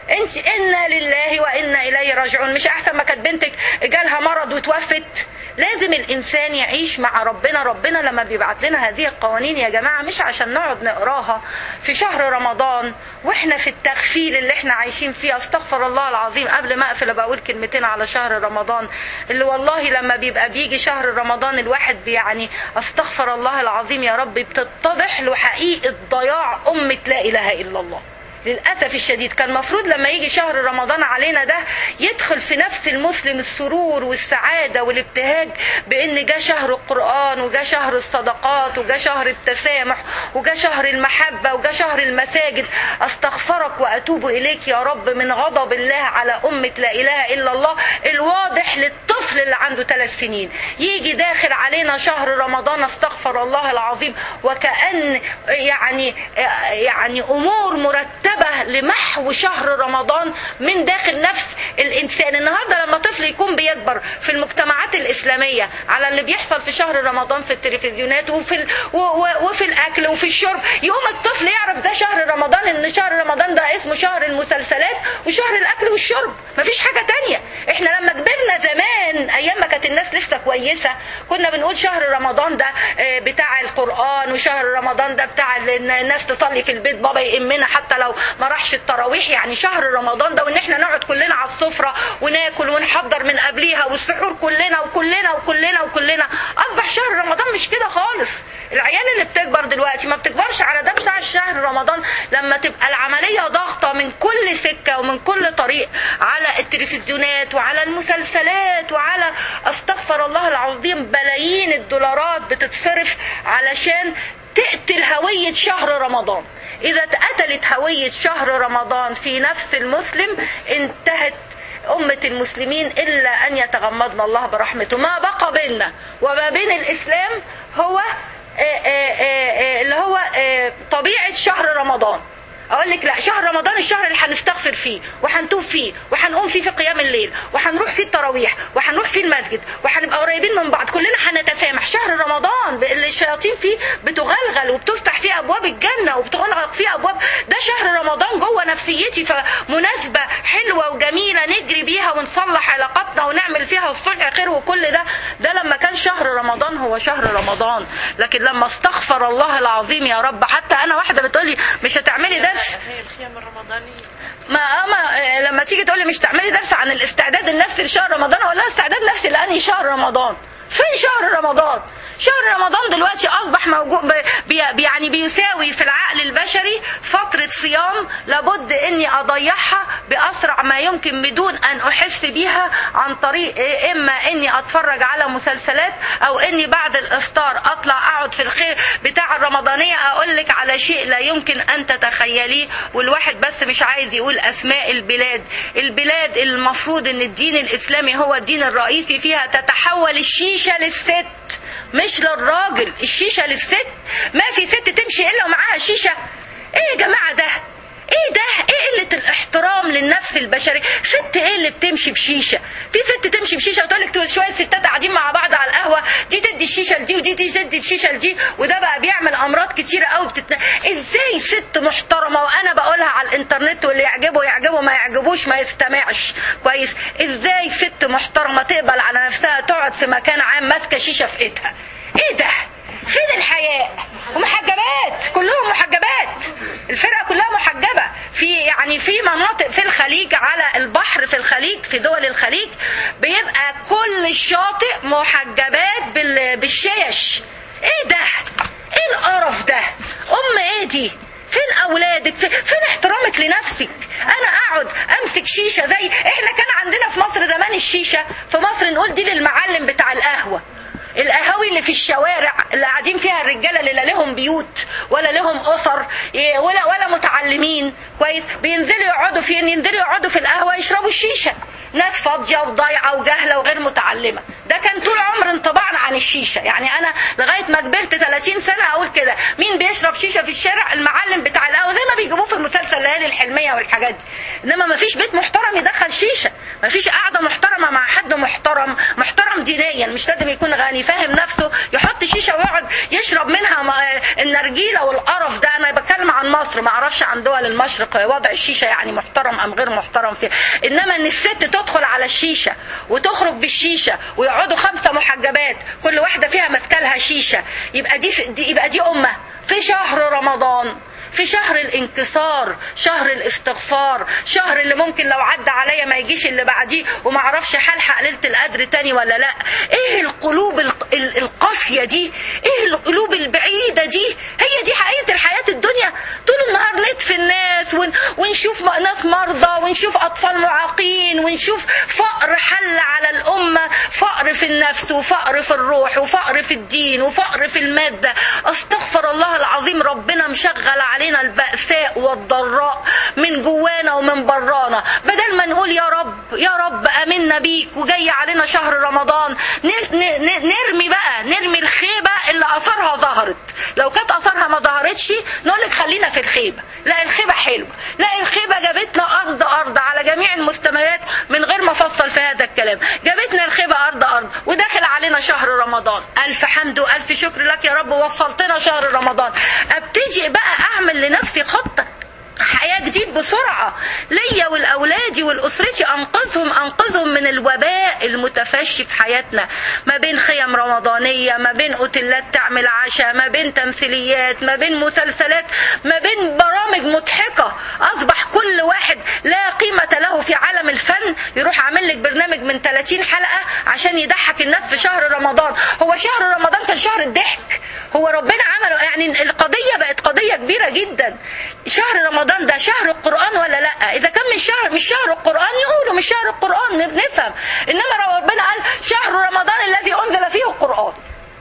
انت انا لله وانا اليه راجعون مش احسن ما كانت بنتك جالها مرض وتوفت لازم الانسان يعيش مع ربنا ربنا لما بيبعت لنا هذه القوانين يا جماعه مش عشان نقعد نقراها في شهر رمضان واحنا في التغفيل اللي احنا عايشين فيه استغفر الله العظيم قبل ما اقفل بقول كلمتين على شهر رمضان اللي والله لما بيبقى بيجي شهر رمضان الواحد يعني استغفر الله العظيم يا رب بتتضح له حقيقه ضياع امه لا اله الا الله للأسف الشديد كان المفروض لما يجي شهر رمضان علينا ده يدخل في نفس المسلم السرور والسعادة والابتهاج بأن جاء شهر القرآن وجاء شهر الصدقات وجاء شهر التسامح وجاء شهر المحبة وجاء شهر المساجد أستغفرك وأتوب إليك يا رب من غضب الله على أمة لا إله إلا الله الواضح للطفل اللي عنده ثلاث سنين يجي داخل علينا شهر رمضان استغفر الله العظيم وكأن يعني يعني أمور مرتبة مرتبة لمحو شهر رمضان من داخل نفس الإنسان النهاردة لما طفل يكون بيكبر في المجتمعات الإسلامية على اللي بيحصل في شهر رمضان في التلفزيونات وفي ال... و... و... وفي الأكل وفي الشرب يقوم الطفل يعرف ده شهر رمضان إن شهر رمضان ده اسمه شهر المسلسلات وشهر الأكل والشرب مفيش حاجة تانية احنا لما كبرنا زمان أيام ما كانت الناس لسه كويسة كنا بنقول شهر رمضان ده بتاع القرآن وشهر رمضان ده بتاع الناس تصلي في البيت بابا يأمنا حتى لو ما راحش التراويح يعني شهر رمضان ده وان احنا نقعد كلنا على السفره وناكل ونحضر من قبليها والسحور كلنا وكلنا وكلنا وكلنا اصبح شهر رمضان مش كده خالص العيال اللي بتكبر دلوقتي ما بتكبرش على ده بتاع شهر رمضان لما تبقى العمليه ضاغطه من كل سكه ومن كل طريق على التلفزيونات وعلى المسلسلات وعلى استغفر الله العظيم بلايين الدولارات بتتصرف علشان تقتل هويه شهر رمضان إذا اتقتلت هوية شهر رمضان في نفس المسلم انتهت أمة المسلمين إلا أن يتغمدنا الله برحمته ما بقى بيننا وما بين الإسلام هو اللي هو طبيعة شهر رمضان اقول لك لا شهر رمضان الشهر اللي هنستغفر فيه وهنتوب فيه وهنقوم فيه في قيام الليل وهنروح فيه التراويح وهنروح فيه المسجد وهنبقى قريبين من بعض كلنا هنتسامح شهر رمضان اللي الشياطين فيه بتغلغل وبتفتح فيه ابواب الجنه وبتغلق فيه ابواب ده شهر رمضان جوه نفسيتي فمناسبه حلوه وجميله نجري بيها ونصلح علاقاتنا ونعمل فيها الصلح خير وكل ده ده لما كان شهر رمضان هو شهر رمضان لكن لما استغفر الله العظيم يا رب حتى انا واحده بتقولي مش هتعملي درس هي الخيام الرمضانية ما ما لما تيجي تقولي مش تعملي درس عن الاستعداد النفسي لشهر رمضان اقول لها استعداد نفسي لاني شهر رمضان فين شهر رمضان شهر رمضان دلوقتي اصبح موجود بي يعني بيساوي في العقل البشري فتره صيام لابد اني اضيعها باسرع ما يمكن بدون ان احس بيها عن طريق اما اني اتفرج على مسلسلات او اني بعد الافطار اطلع اقعد في الخير بتاع الرمضانيه اقول لك على شيء لا يمكن ان تتخيليه والواحد بس مش عايز يقول اسماء البلاد البلاد المفروض ان الدين الاسلامي هو الدين الرئيسي فيها تتحول الشيشه للست مش للراجل الشيشة للست ما في ست تمشي إلا ومعاها شيشة إيه يا جماعة ده ايه ده ايه قله الاحترام للنفس البشري ست ايه اللي بتمشي بشيشه في ست تمشي بشيشه وتقول لك شويه ستات قاعدين مع بعض على القهوه دي تدي الشيشه لدي ودي تدي الشيشه لدي وده بقى بيعمل امراض كتيره قوي بتتنا... ازاي ست محترمه وانا بقولها على الانترنت واللي يعجبه يعجبه ما يعجبوش ما يستمعش كويس ازاي ست محترمه تقبل على نفسها تقعد في مكان عام ماسكه شيشه في ايدها ايه ده فين الحياء ومحجبات كلهم محجبات الفرقه كلها محجبه في يعني في مناطق في الخليج على البحر في الخليج في دول الخليج بيبقى كل الشاطئ محجبات بالشيش ايه ده ايه القرف ده ام ايه دي فين اولادك فين احترامك لنفسك انا اقعد امسك شيشه زي احنا كان عندنا في مصر زمان الشيشه في مصر نقول دي للمعلم بتاع القهوه القهاوي اللي في الشوارع اللي قاعدين فيها الرجاله اللي لا لهم بيوت ولا لهم اسر ولا ولا متعلمين كويس بينزلوا يقعدوا فين ينزلوا يقعدوا في القهوه يشربوا الشيشه ناس فاضيه وضايعه وجهله وغير متعلمه ده كان طول عمر انطباعنا عن الشيشه يعني انا لغايه ما كبرت 30 سنه اقول كده مين بيشرب شيشه في الشارع المعلم بتاع القهوه زي ما بيجيبوه في المسلسل ليالي الحلميه والحاجات دي انما ما فيش بيت محترم يدخل شيشه ما فيش قعده محترمه مع حد محترم محترم محترم دينيا مش لازم يكون غني فاهم نفسه يحط شيشه ويقعد يشرب منها م- النرجيله والقرف ده انا بتكلم عن مصر ما اعرفش عن دول المشرق وضع الشيشه يعني محترم ام غير محترم فيه انما ان الست تدخل على الشيشه وتخرج بالشيشه ويقعدوا خمسه محجبات كل واحده فيها ماسكه لها شيشه يبقى دي, دي يبقى دي امه في شهر رمضان في شهر الانكسار شهر الاستغفار شهر اللي ممكن لو عدى عليا ما يجيش اللي بعديه وما اعرفش هلحق ليله القدر تاني ولا لا ايه القلوب ال- ال- القاسيه دي ايه القلوب البعيده دي هي دي حقيقه الحياه الدنيا طول النهار نطفي الناس ون ونشوف م- ناس مرضى ونشوف اطفال معاقين ونشوف فقر حل على الامه فقر في النفس وفقر في الروح وفقر في الدين وفقر في الماده استغفر الله العظيم ربنا مشغل علينا البأساء والضراء من جوانا ومن برانا بدل ما نقول يا رب يا رب امنا بيك وجاي علينا شهر رمضان ن- ن- ن- نرمي بقى نرمي الخيبه اللي اثرها ظهرت لو كانت اثرها ما ظهرتش نقول لك خلينا في الخيبه لا الخيبه حلوه لا الخيبه جابتنا ارض ارض على جميع المستويات من غير ما افصل في هذا الكلام جابتنا الخيبه ارض ارض وداخل علينا شهر رمضان الف حمد والف شكر لك يا رب وصلتنا شهر رمضان ابتدي بقى اعمل لنفسي خطه حياة جديد بسرعة ليا والأولادي والأسرتي أنقذهم أنقذهم من الوباء المتفشي في حياتنا ما بين خيم رمضانية ما بين أوتيلات تعمل عشاء ما بين تمثيليات ما بين مسلسلات ما بين برامج مضحكة أصبح كل واحد لا قيمة له في عالم الفن يروح عامل لك برنامج من 30 حلقة عشان يضحك الناس في شهر رمضان هو شهر رمضان كان شهر الضحك هو ربنا عمله يعني القضية بقت قضية كبيرة جدا شهر رمضان ده شهر القرآن ولا لا إذا كان مش شهر مش شهر القرآن يقولوا مش شهر القرآن نفهم إنما ربنا قال شهر رمضان الذي أنزل فيه القرآن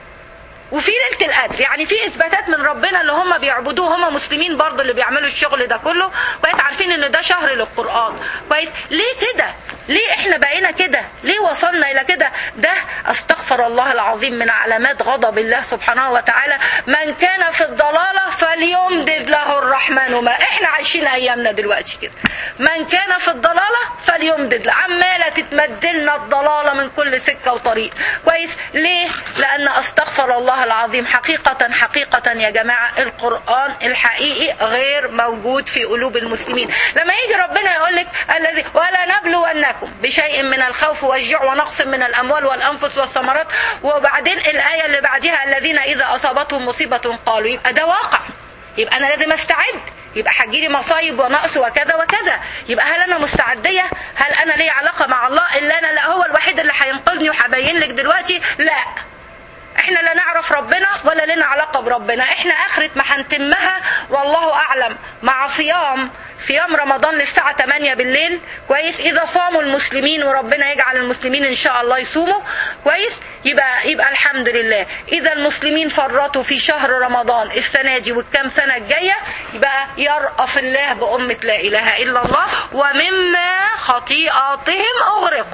وفي ليله القدر يعني في اثباتات من ربنا اللي هم بيعبدوه هم مسلمين برضه اللي بيعملوا الشغل ده كله بقيت عارفين ان ده شهر للقران كويس ليه كده ليه احنا بقينا كده ليه وصلنا الى كده ده استغفر الله العظيم من علامات غضب الله سبحانه وتعالى من كان في الضلاله فليمدد له الرحمن ما احنا عايشين ايامنا دلوقتي كده من كان في الضلاله فليمدد له عماله تتمدلنا الضلاله من كل سكه وطريق كويس ليه لان استغفر الله العظيم حقيقه حقيقه يا جماعه القران الحقيقي غير موجود في قلوب المسلمين لما يجي ربنا يقول لك الذي ولا نبلونكم بشيء من الخوف والجوع ونقص من الاموال والانفس والثمرات وبعدين الايه اللي بعدها الذين اذا اصابتهم مصيبه قالوا يبقى ده واقع يبقى انا لازم استعد يبقى هتجيلي مصايب ونقص وكذا وكذا يبقى هل انا مستعديه هل انا لي علاقه مع الله الا انا لا هو الوحيد اللي هينقذني وهبين لك دلوقتي لا احنا لا نعرف ربنا ولا لنا علاقة بربنا احنا اخرة ما هنتمها والله اعلم مع صيام صيام رمضان للساعة 8 بالليل كويس اذا صاموا المسلمين وربنا يجعل المسلمين ان شاء الله يصوموا كويس يبقى يبقى الحمد لله اذا المسلمين فرطوا في شهر رمضان السنة دي والكام سنة الجاية يبقى يرأف الله بأمة لا اله الا الله ومما خطيئاتهم اغرقوا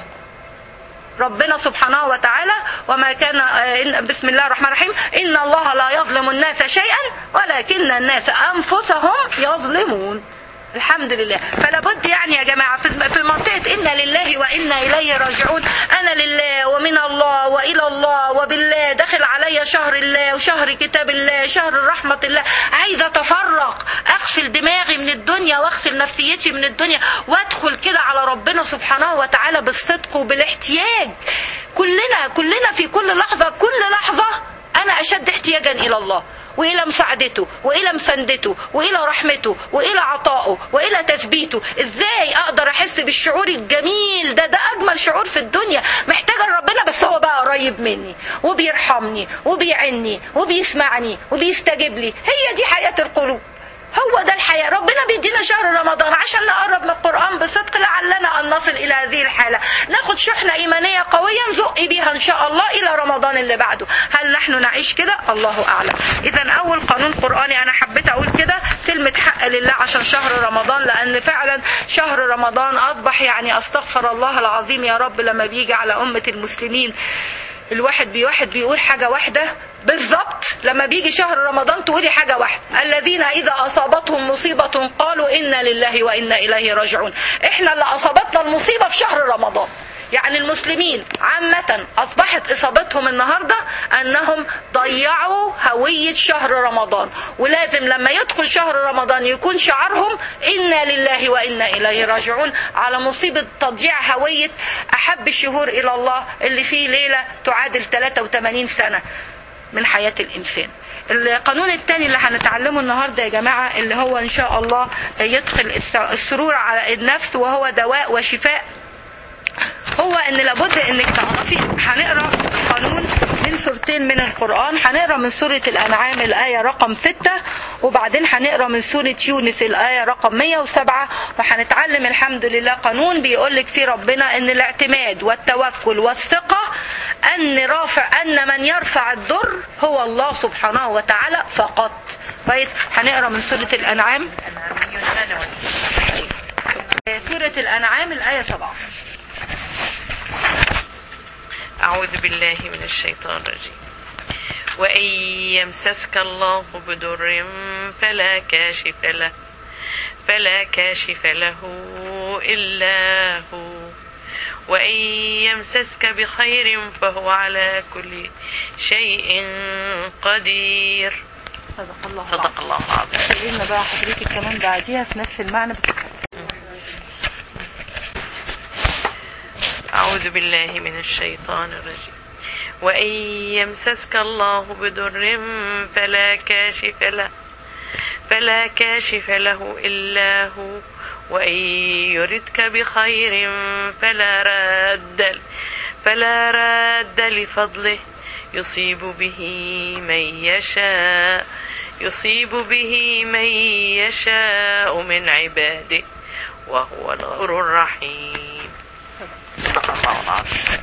ربنا سبحانه وتعالى وما كان آه، بسم الله الرحمن الرحيم إن الله لا يظلم الناس شيئا ولكن الناس أنفسهم يظلمون الحمد لله فلا بد يعني يا جماعة في في منطقة إنا لله وإنا إليه راجعون أنا لله ومن الله وإلى الله وبالله داخل علي شهر الله وشهر كتاب الله شهر رحمة الله عايزة أتفرق أغسل دماغي من الدنيا وأغسل نفسيتي من الدنيا وأدخل كده على ربنا سبحانه وتعالى بالصدق وبالاحتياج كلنا كلنا في كل لحظة كل لحظة أنا أشد احتياجا إلى الله وإلى مساعدته وإلى مساندته وإلى رحمته وإلى عطائه وإلى تثبيته إزاي أقدر أحس بالشعور الجميل ده ده أجمل شعور في الدنيا محتاجة لربنا بس هو بقى قريب مني وبيرحمني وبيعني وبيسمعني وبيستجيب لي هي دي حياة القلوب هو ده الحياة ربنا بيدينا شهر رمضان عشان نقرب من القرآن بصدق لعلنا أن نصل إلى هذه الحالة ناخد شحنة إيمانية قوية نزق بيها إن شاء الله إلى رمضان اللي بعده هل نحن نعيش كده الله أعلم إذا أول قانون قرآني أنا حبيت أقول كده كلمة حق لله عشان شهر رمضان لأن فعلا شهر رمضان أصبح يعني أستغفر الله العظيم يا رب لما بيجي على أمة المسلمين الواحد بواحد بيقول حاجة واحدة بالظبط لما بيجي شهر رمضان تقولي حاجة واحدة الذين إذا أصابتهم مصيبة قالوا إنا لله وإنا إليه راجعون إحنا اللي أصابتنا المصيبة في شهر رمضان يعني المسلمين عامة أصبحت إصابتهم النهاردة أنهم ضيعوا هوية شهر رمضان ولازم لما يدخل شهر رمضان يكون شعارهم إنا لله وإنا إليه راجعون على مصيبة تضييع هوية أحب الشهور إلى الله اللي فيه ليلة تعادل 83 سنة من حياة الإنسان القانون الثاني اللي هنتعلمه النهارده يا جماعه اللي هو ان شاء الله يدخل السرور على النفس وهو دواء وشفاء هو ان لابد انك تعرفي هنقرا قانون من سورتين من القران هنقرا من سوره الانعام الايه رقم ستة وبعدين هنقرا من سوره يونس الايه رقم 107 وهنتعلم الحمد لله قانون بيقول لك فيه ربنا ان الاعتماد والتوكل والثقه ان رافع ان من يرفع الضر هو الله سبحانه وتعالى فقط كويس هنقرا من سوره الانعام سوره الانعام الايه 7 أعوذ بالله من الشيطان الرجيم وإن يمسسك الله بضر فلا كاشف له فلا كاشف له إلا هو وإن يمسسك بخير فهو على كل شيء قدير صدق الله صدق الله العظيم خلينا بقى حضرتك كمان بعديها في نفس المعنى بتتكلم أعوذ بالله من الشيطان الرجيم وإن يمسسك الله بضر فلا كاشف له فلا كاشف له إلا هو وإن يردك بخير فلا راد فلا راد لفضله يصيب به من يشاء يصيب به من يشاء من عباده وهو الغفور الرحيم صدق الله العظيم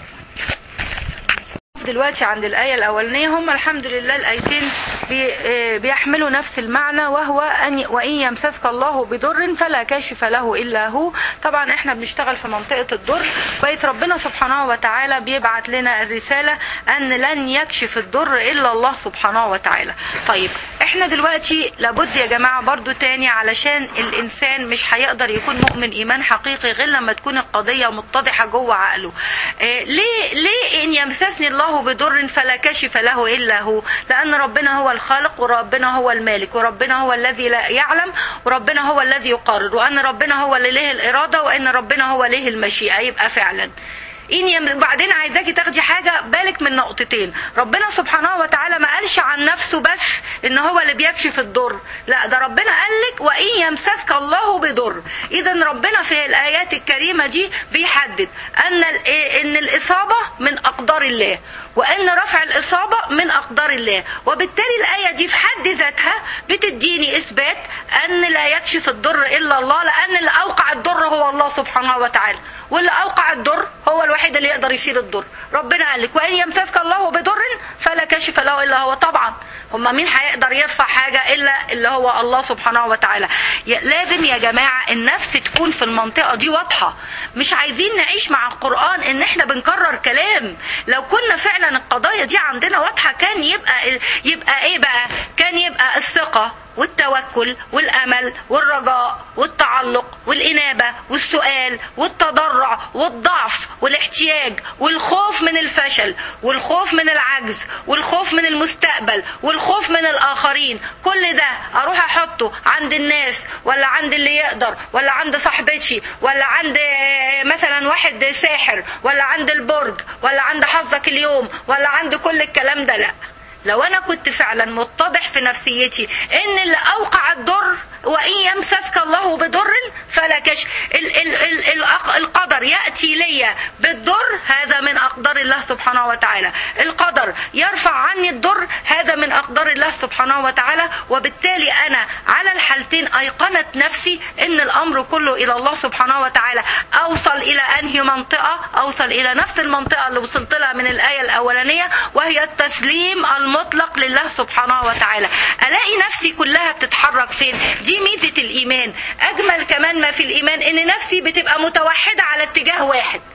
دلوقتي عند الآية الأولانية هم الحمد لله الآيتين بي- آه بيحملوا نفس المعنى وهو أن وإن يمسسك الله بضر فلا كاشف له إلا هو طبعا احنا بنشتغل في منطقة الضر كويس ربنا سبحانه وتعالى بيبعت لنا الرسالة أن لن يكشف الضر إلا الله سبحانه وتعالى طيب احنا دلوقتي لابد يا جماعة برضو تاني علشان الإنسان مش هيقدر يكون مؤمن إيمان حقيقي غير لما تكون القضية متضحة جوه عقله آه ليه ليه إن يمسسني الله بضر فلا كاشف له إلا هو لأن ربنا هو الخالق وربنا هو المالك وربنا هو الذي لا يعلم وربنا هو الذي يقرر وأن ربنا هو اللي له الإرادة وأن ربنا هو له المشيئة يبقى فعلا إن يم... بعدين عايزاكي تاخدي حاجة بالك من نقطتين ربنا سبحانه وتعالى ما قالش عن نفسه بس ان هو اللي بيكشف الضر لا ده ربنا قال لك وان يمسسك الله بضر اذا ربنا في الايات الكريمة دي بيحدد ان ال... ان الاصابة من اقدار الله وان رفع الاصابة من اقدار الله وبالتالي الاية دي في حد ذاتها بتديني اثبات ان لا يكشف الضر الا الله لان اللي اوقع الضر هو الله سبحانه وتعالى واللي اوقع الضر هو الوحيد اللي يقدر يشيل الضر ربنا قال لك وان يمسسك الله بضر فلا كاشف له الا هو طبعا هما مين هيقدر يرفع حاجة إلا اللي هو الله سبحانه وتعالى ي- لازم يا جماعة النفس تكون في المنطقة دي واضحة مش عايزين نعيش مع القرآن إن إحنا بنكرر كلام لو كنا فعلا القضايا دي عندنا واضحة كان يبقى ال- يبقى إيه بقى كان يبقى الثقة والتوكل والامل والرجاء والتعلق والانابه والسؤال والتضرع والضعف والاحتياج والخوف من الفشل والخوف من العجز والخوف من المستقبل والخوف من الاخرين كل ده اروح احطه عند الناس ولا عند اللي يقدر ولا عند صاحبتي ولا عند آه، مثلا واحد ساحر ولا عند البرج ولا عند حظك اليوم ولا عند كل الكلام ده لا لو انا كنت فعلا متضح في نفسيتي ان اللي اوقع الضر وان يمسسك الله بضر فلا كشف ال ال ال الأق- القدر ياتي لي بالضر هذا من اقدار الله سبحانه وتعالى القدر يرفع عني الضر هذا من اقدار الله سبحانه وتعالى وبالتالي انا على الحالتين ايقنت نفسي ان الامر كله الى الله سبحانه وتعالى اوصل الى انهي منطقه اوصل الى نفس المنطقه اللي وصلت لها من الايه الاولانيه وهي التسليم المطلق لله سبحانه وتعالى الاقي نفسي كلها بتتحرك فين دي ميزه الايمان اجمل كمان ما في الايمان ان نفسي بتبقى متوحده على اتجاه واحد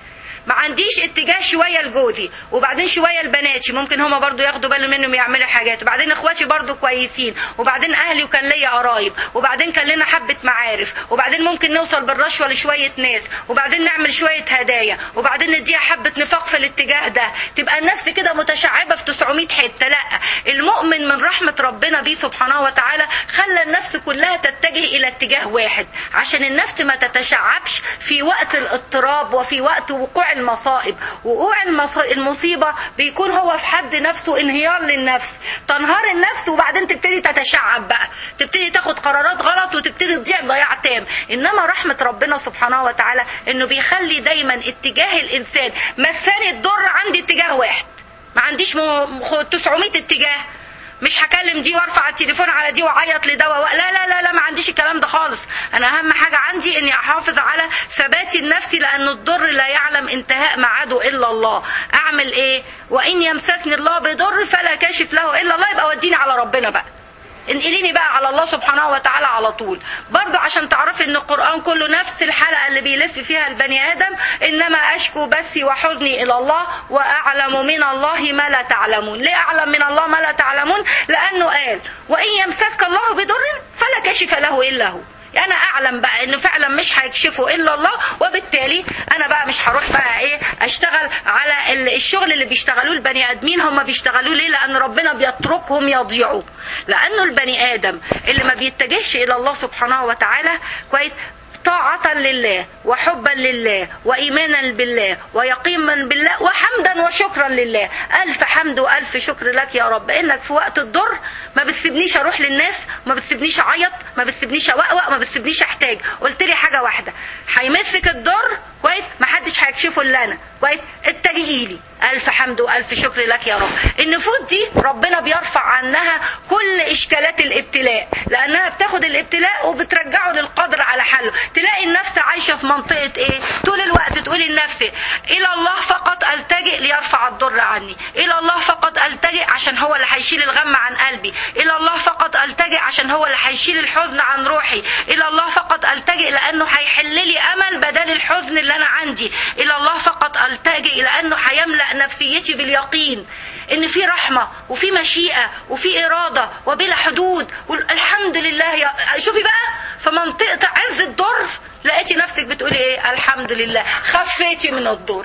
ما عنديش اتجاه شويه لجوزي وبعدين شويه لبناتي ممكن هما برضو ياخدوا بالهم منهم يعملوا حاجات وبعدين اخواتي برضو كويسين وبعدين اهلي وكان ليا قرايب وبعدين كان لنا حبه معارف وبعدين ممكن نوصل بالرشوه لشويه ناس وبعدين نعمل شويه هدايا وبعدين نديها حبه نفاق في الاتجاه ده تبقى النفس كده متشعبه في 900 حته لا المؤمن من رحمه ربنا بيه سبحانه وتعالى خلى النفس كلها تتجه الى اتجاه واحد عشان النفس ما تتشعبش في وقت الاضطراب وفي وقت وقوع المصائب وقوع المص- المصيبه بيكون هو في حد نفسه انهيار للنفس تنهار النفس وبعدين تبتدي تتشعب بقى تبتدي تاخد قرارات غلط وتبتدي تضيع ضياع تام انما رحمه ربنا سبحانه وتعالى انه بيخلي دايما اتجاه الانسان مساني الضر عندي اتجاه واحد ما عنديش م- خ- 900 اتجاه مش هكلم دي وارفع التليفون على دي واعيط لدواء لا لا لا لا ما عنديش الكلام ده خالص انا اهم حاجه عندي اني احافظ على ثباتي النفسي لان الضر لا يعلم انتهاء معاده الا الله اعمل ايه وان يمسسني الله بضر فلا كاشف له الا الله يبقى وديني على ربنا بقى انقليني بقى على الله سبحانه وتعالى على طول برضو عشان تعرفي ان القرآن كله نفس الحلقة اللي بيلف فيها البني آدم إنما أشكو بثي وحزني إلى الله وأعلم من الله ما لا تعلمون ليه أعلم من الله ما لا تعلمون لأنه قال وإن يمسسك الله بضر فلا كاشف له إلا هو انا اعلم بقى انه فعلا مش هيكشفه الا الله وبالتالي انا بقى مش هروح بقى ايه اشتغل على ال- الشغل اللي بيشتغلوه البني ادمين هم بيشتغلوه ليه لان ربنا بيتركهم يضيعوا لانه البني ادم اللي ما بيتجهش الى الله سبحانه وتعالى كويس طاعة لله وحبا لله وإيمانا بالله ويقينا بالله وحمدا وشكرا لله ألف حمد وألف شكر لك يا رب إنك في وقت الضر ما بتسيبنيش أروح للناس ما بتسيبنيش أعيط ما بتسيبنيش أوقوق ما بتسيبنيش أحتاج قلت لي حاجة واحدة هيمسك الضر كويس ما حدش هيكشفه إلا أنا كويس اتجهي لي ألف حمد وألف شكر لك يا رب النفوس دي ربنا بيرفع عنها كل إشكالات الابتلاء لأنها بتاخد الابتلاء وبترجعه للقدر على حله تلاقي النفس عايشة في منطقة إيه طول الوقت تقولي لنفسي إلى الله فقط ألتجئ ليرفع الضر عني إلى الله فقط ألتجئ عشان هو اللي هيشيل الغم عن قلبي إلى الله فقط ألتجئ عشان هو اللي هيشيل الحزن عن روحي إلى الله فقط ألتجئ لأنه هيحل لي أمل بدل الحزن اللي أنا عندي إلى الله فقط ألتجئ لأنه هيملأ نفسيتي باليقين ان في رحمه وفي مشيئه وفي اراده وبلا حدود والحمد لله يا شوفي بقى في منطقه عز الضر لقيتي نفسك بتقولي ايه الحمد لله خفيتي من الضر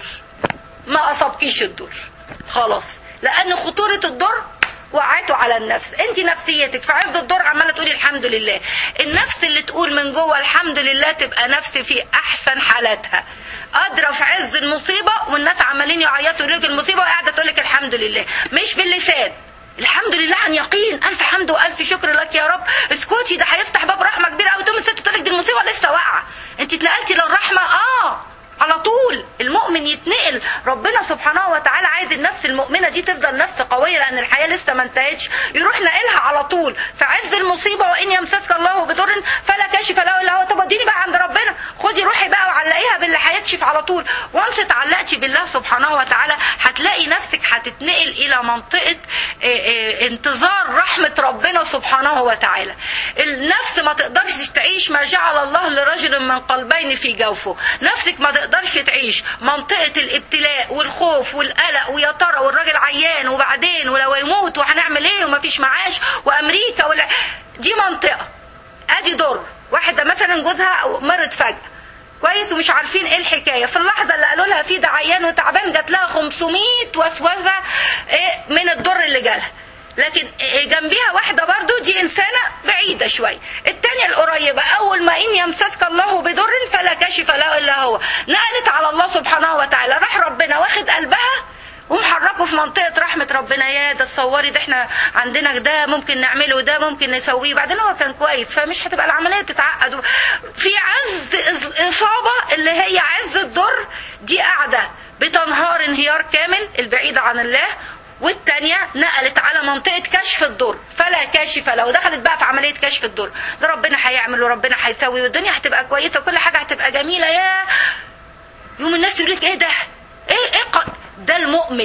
ما اصابكيش الضر خلاص لان خطوره الضر وقعته على النفس انت نفسيتك في عز الضر عماله تقولي الحمد لله النفس اللي تقول من جوه الحمد لله تبقى نفس في احسن حالاتها قادره في عز المصيبه والناس عمالين يعيطوا لك المصيبه وقاعده تقول لك الحمد لله مش باللسان الحمد لله عن يقين الف حمد والف شكر لك يا رب اسكتي ده هيفتح باب رحمه كبيره قوي تقوم الست تقول لك دي المصيبه لسه واقعه انت اتنقلتي للرحمه اه على طول المؤمن يتنقل ربنا سبحانه وتعالى عايز النفس المؤمنه دي تفضل نفس قويه لان الحياه لسه ما انتهتش يروح ناقلها على طول في عز المصيبه وان يمسسك الله بضر فلا كاشف له الا هو طب اديني بقى عند ربنا خدي روحي بقى وعلقيها باللي هيكشف على طول وانس اتعلقتي بالله سبحانه وتعالى هتلاقي نفسك هتتنقل الى منطقه اه، اه، انتظار رحمه ربنا سبحانه وتعالى النفس ما تقدرش تعيش ما جعل الله لرجل من قلبين في جوفه نفسك ما تقدرش تعيش منطقة الابتلاء والخوف والقلق ويا ترى والراجل عيان وبعدين ولو يموت وهنعمل ايه ومفيش معاش وامريكا ولا دي منطقة ادي ضر واحدة مثلا جوزها مرض فجأة كويس ومش عارفين ايه الحكايه في اللحظه اللي قالوا لها في ده عيان وتعبان جات لها 500 وسوسه إيه من الضر اللي جالها لكن إيه جنبيها واحدة برضو دي إنسانة بعيدة شوية التانية القريبة أول ما إن يمسسك الله بضر فلا كاشف له إلا هو نقلت على الله سبحانه وتعالى راح ربنا واخد قلبها ومحركه في منطقة رحمة ربنا يا ده تصوري ده احنا عندنا ده ممكن نعمله وده ممكن نسويه بعدين هو كان كويس فمش هتبقى العملية تتعقد في عز الإصابة اللي هي عز الضر دي قاعدة بتنهار انهيار كامل البعيدة عن الله والتانية نقلت على منطقة كشف الضر فلا كاشف له دخلت بقى في عملية كشف الضر ده ربنا هيعمل وربنا هيسوي والدنيا هتبقى كويسة وكل حاجة هتبقى جميلة يا يوم الناس يقول لك ايه ده ايه ايه ق- ده المؤمن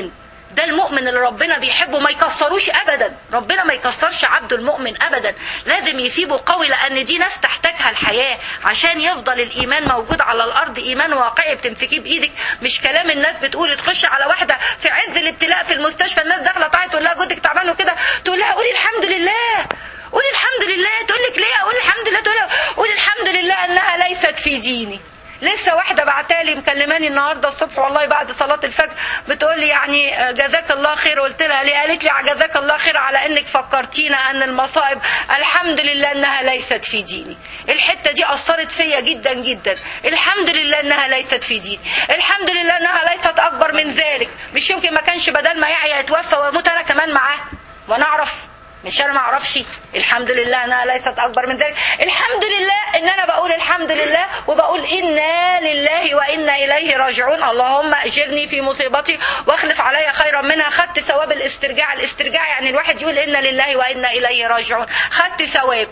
ده المؤمن اللي ربنا بيحبه ما يكسروش ابدا ربنا ما يكسرش عبده المؤمن ابدا لازم يسيبه قوي لان دي ناس تحتاجها الحياه عشان يفضل الايمان موجود على الارض ايمان واقعي بتمسكيه بايدك مش كلام الناس بتقول تخش على واحده في عز الابتلاء في المستشفى الناس داخله تعيط تقول لها جوزك تعبان وكده تقول لها قولي الحمد لله قولي الحمد لله تقول لك ليه اقول الحمد لله تقول لها قولي الحمد لله انها ليست في ديني لسه واحده بعتالي مكلماني النهارده الصبح والله بعد صلاه الفجر بتقول لي يعني جزاك الله خير قلت لها ليه قالت لي جزاك الله خير على انك فكرتينا ان المصائب الحمد لله انها ليست في ديني الحته دي اثرت فيا جدا جدا الحمد لله انها ليست في ديني الحمد لله انها ليست اكبر من ذلك مش يمكن ما كانش بدل ما يعيا يتوفى ويموت انا كمان معاه وانا اعرف مش انا ما اعرفش الحمد لله انها ليست اكبر من ذلك الحمد لله ان انا بقول الحمد لله وبقول انا لله وانا اليه راجعون اللهم اجرني في مصيبتي واخلف علي خيرا منها خدت ثواب الاسترجاع الاسترجاع يعني الواحد يقول انا لله وانا اليه راجعون خدت ثواب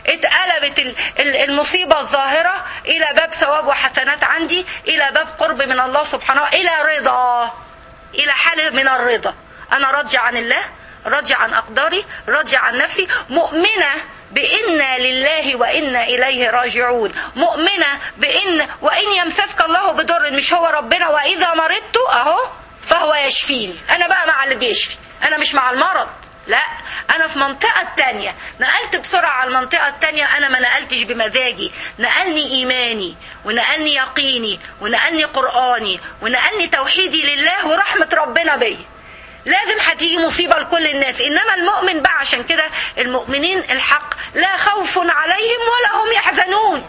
اتقلبت المصيبة الظاهرة إلى باب ثواب وحسنات عندي إلى باب قرب من الله سبحانه إلى رضا إلى حالة من الرضا أنا راضية عن الله راضية عن أقداري راضية عن نفسي مؤمنة بإنا لله وإنا إليه راجعون مؤمنة بإن وإن يمسسك الله بضر مش هو ربنا وإذا مرضت أهو فهو يشفيني أنا بقى مع اللي بيشفي أنا مش مع المرض لا انا في منطقة تانية نقلت بسرعة على المنطقة التانية انا ما نقلتش بمزاجي نقلني ايماني ونقلني يقيني ونقلني قرآني ونقلني توحيدي لله ورحمة ربنا بيا لازم هتيجي مصيبة لكل الناس إنما المؤمن بقى عشان كده المؤمنين الحق لا خوف عليهم ولا هم يحزنون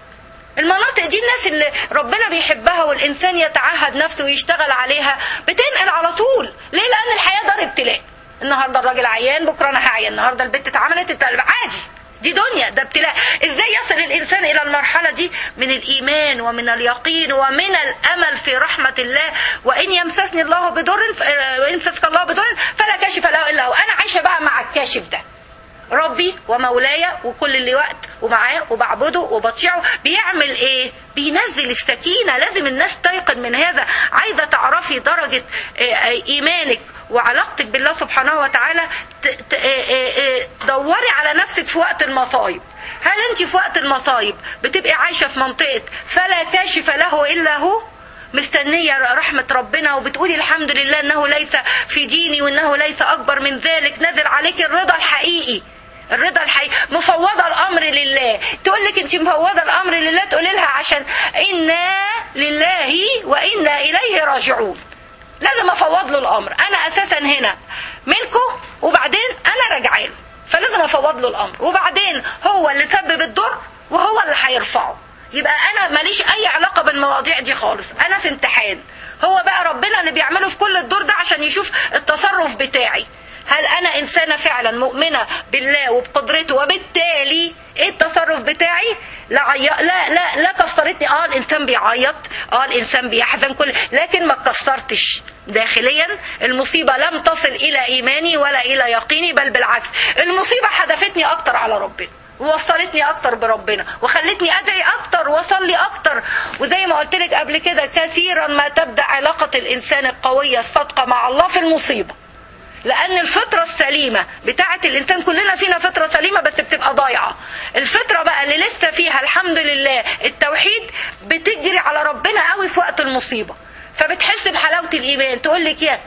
المناطق دي الناس اللي ربنا بيحبها والإنسان يتعهد نفسه ويشتغل عليها بتنقل على طول ليه لأن الحياة دار ابتلاء النهاردة الراجل عيان بكرة أنا هعيان النهاردة البنت اتعملت عادي دي دنيا ده ابتلاء ازاي يصل الانسان الى المرحله دي من الايمان ومن اليقين ومن الامل في رحمه الله وان يمسسني الله بضر وان يمسسك الله بضر فلا كاشف له الا هو انا عايشه بقى مع الكاشف ده ربي ومولاي وكل اللي وقت ومعاه وبعبده وبطيعه بيعمل ايه بينزل السكينة لازم الناس تيقن من هذا عايزة تعرفي درجة ايمانك وعلاقتك بالله سبحانه وتعالى دوري على نفسك في وقت المصايب هل انت في وقت المصايب بتبقي عايشة في منطقة فلا كاشف له الا هو مستنية رحمة ربنا وبتقولي الحمد لله انه ليس في ديني وانه ليس اكبر من ذلك نزل عليك الرضا الحقيقي الرضا الحقيقي مفوضة الامر لله تقول لك انت مفوضة الامر لله تقول لها عشان انا لله وانا اليه راجعون لازم افوض له الامر انا اساسا هنا ملكه وبعدين انا راجعه له فلازم افوض له الامر وبعدين هو اللي سبب الضر وهو اللي هيرفعه يبقى انا ماليش اي علاقه بالمواضيع دي خالص انا في امتحان هو بقى ربنا اللي بيعمله في كل الدور ده عشان يشوف التصرف بتاعي هل انا انسانه فعلا مؤمنه بالله وبقدرته وبالتالي ايه التصرف بتاعي لا عي... لا لا لا كسرتني اه الانسان بيعيط اه الانسان بيحزن كل لكن ما اتكسرتش داخليا المصيبه لم تصل الى ايماني ولا الى يقيني بل بالعكس المصيبه حدفتني اكتر على ربنا ووصلتني اكتر بربنا وخلتني ادعي اكتر واصلي اكتر وزي ما قلت لك قبل كده كثيرا ما تبدا علاقه الانسان القويه الصادقه مع الله في المصيبه لان الفطره السليمه بتاعه الانسان كلنا فينا فطره سليمه بس بتبقى ضايعه الفطره بقى اللي لسه فيها الحمد لله التوحيد بتجري على ربنا قوي في وقت المصيبه فبتحس بحلاوه الايمان تقول لك يا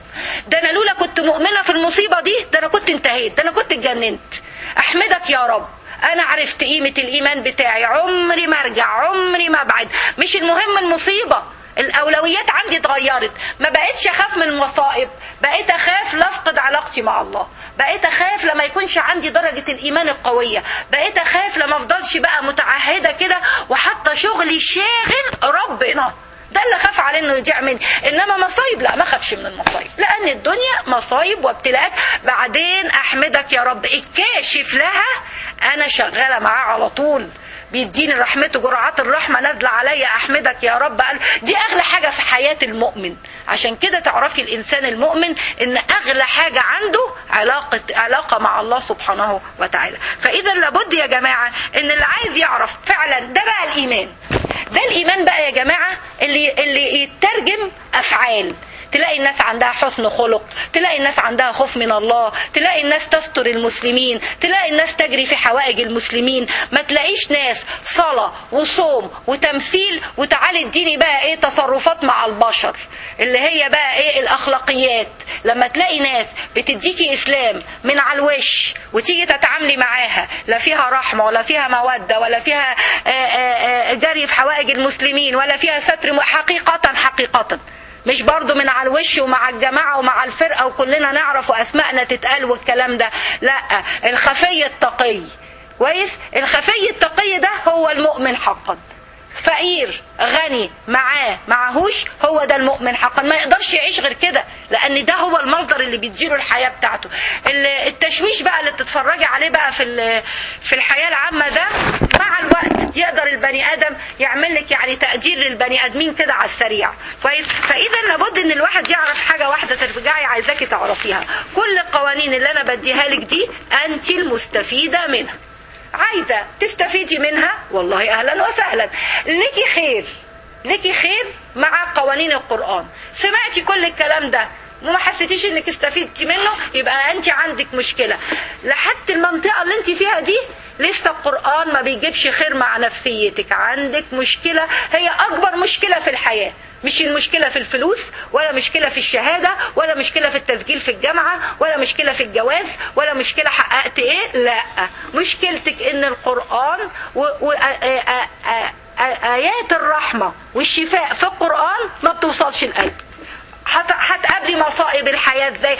ده انا لولا كنت مؤمنه في المصيبه دي ده انا كنت انتهيت ده انا كنت اتجننت احمدك يا رب انا عرفت قيمه الايمان بتاعي عمري ما ارجع عمري ما ابعد مش المهم المصيبه الاولويات عندي اتغيرت ما بقتش اخاف من المصائب بقيت اخاف لا افقد علاقتي مع الله بقيت اخاف لما يكونش عندي درجه الايمان القويه بقيت اخاف لما افضلش بقى متعهده كده وحتى شغلي شاغل ربنا ده اللي خاف عليه انه يضيع مني انما مصايب لا ما خافش من المصايب لان الدنيا مصايب وابتلاءات بعدين احمدك يا رب الكاشف لها انا شغاله معاه على طول بيديني رحمته جرعات الرحمة نازلة عليا أحمدك يا رب قال دي أغلى حاجة في حياة المؤمن عشان كده تعرفي الإنسان المؤمن إن أغلى حاجة عنده علاقة علاقة مع الله سبحانه وتعالى فإذا لابد يا جماعة إن اللي عايز يعرف فعلا ده بقى الإيمان ده الإيمان بقى يا جماعة اللي اللي يترجم أفعال تلاقي الناس عندها حسن خلق تلاقي الناس عندها خوف من الله تلاقي الناس تستر المسلمين تلاقي الناس تجري في حوائج المسلمين ما تلاقيش ناس صلاة وصوم وتمثيل وتعالي اديني بقى ايه تصرفات مع البشر اللي هي بقى ايه الاخلاقيات لما تلاقي ناس بتديكي اسلام من على الوش وتيجي تتعاملي معاها لا فيها رحمه ولا فيها موده ولا فيها آآ آآ جري في حوائج المسلمين ولا فيها ستر حقيقه حقيقه مش برضو من على الوش ومع الجماعة ومع الفرقة وكلنا نعرف وأسماءنا تتقال والكلام ده لا الخفي التقي كويس الخفي التقي ده هو المؤمن حقا فقير غني معاه معهوش هو ده المؤمن حقا ما يقدرش يعيش غير كده لان ده هو المصدر اللي بيديله الحياه بتاعته التشويش بقى اللي بتتفرجي عليه بقى في في الحياه العامه ده مع الوقت يقدر البني ادم يعمل لك يعني تقدير للبني ادمين كده على السريع كويس فاذا لابد ان الواحد يعرف حاجه واحده ترجعي عايزاكي تعرفيها كل القوانين اللي انا بديها لك دي انت المستفيده منها عايزة تستفيدي منها والله أهلا وسهلا ليكي خير ليكي خير مع قوانين القرآن سمعتي كل الكلام ده وما حسيتيش انك استفدتي منه يبقى انت عندك مشكلة لحد المنطقة اللي انت فيها دي لسه القرآن ما بيجيبش خير مع نفسيتك عندك مشكلة هي أكبر مشكلة في الحياة مش المشكلة في الفلوس ولا مشكلة في الشهادة ولا مشكلة في التسجيل في الجامعة ولا مشكلة في الجواز ولا مشكلة حققت ايه لا مشكلتك ان القرآن وآيات الرحمة والشفاء في القرآن ما بتوصلش القلب هتقابلي مصائب الحياة ازاي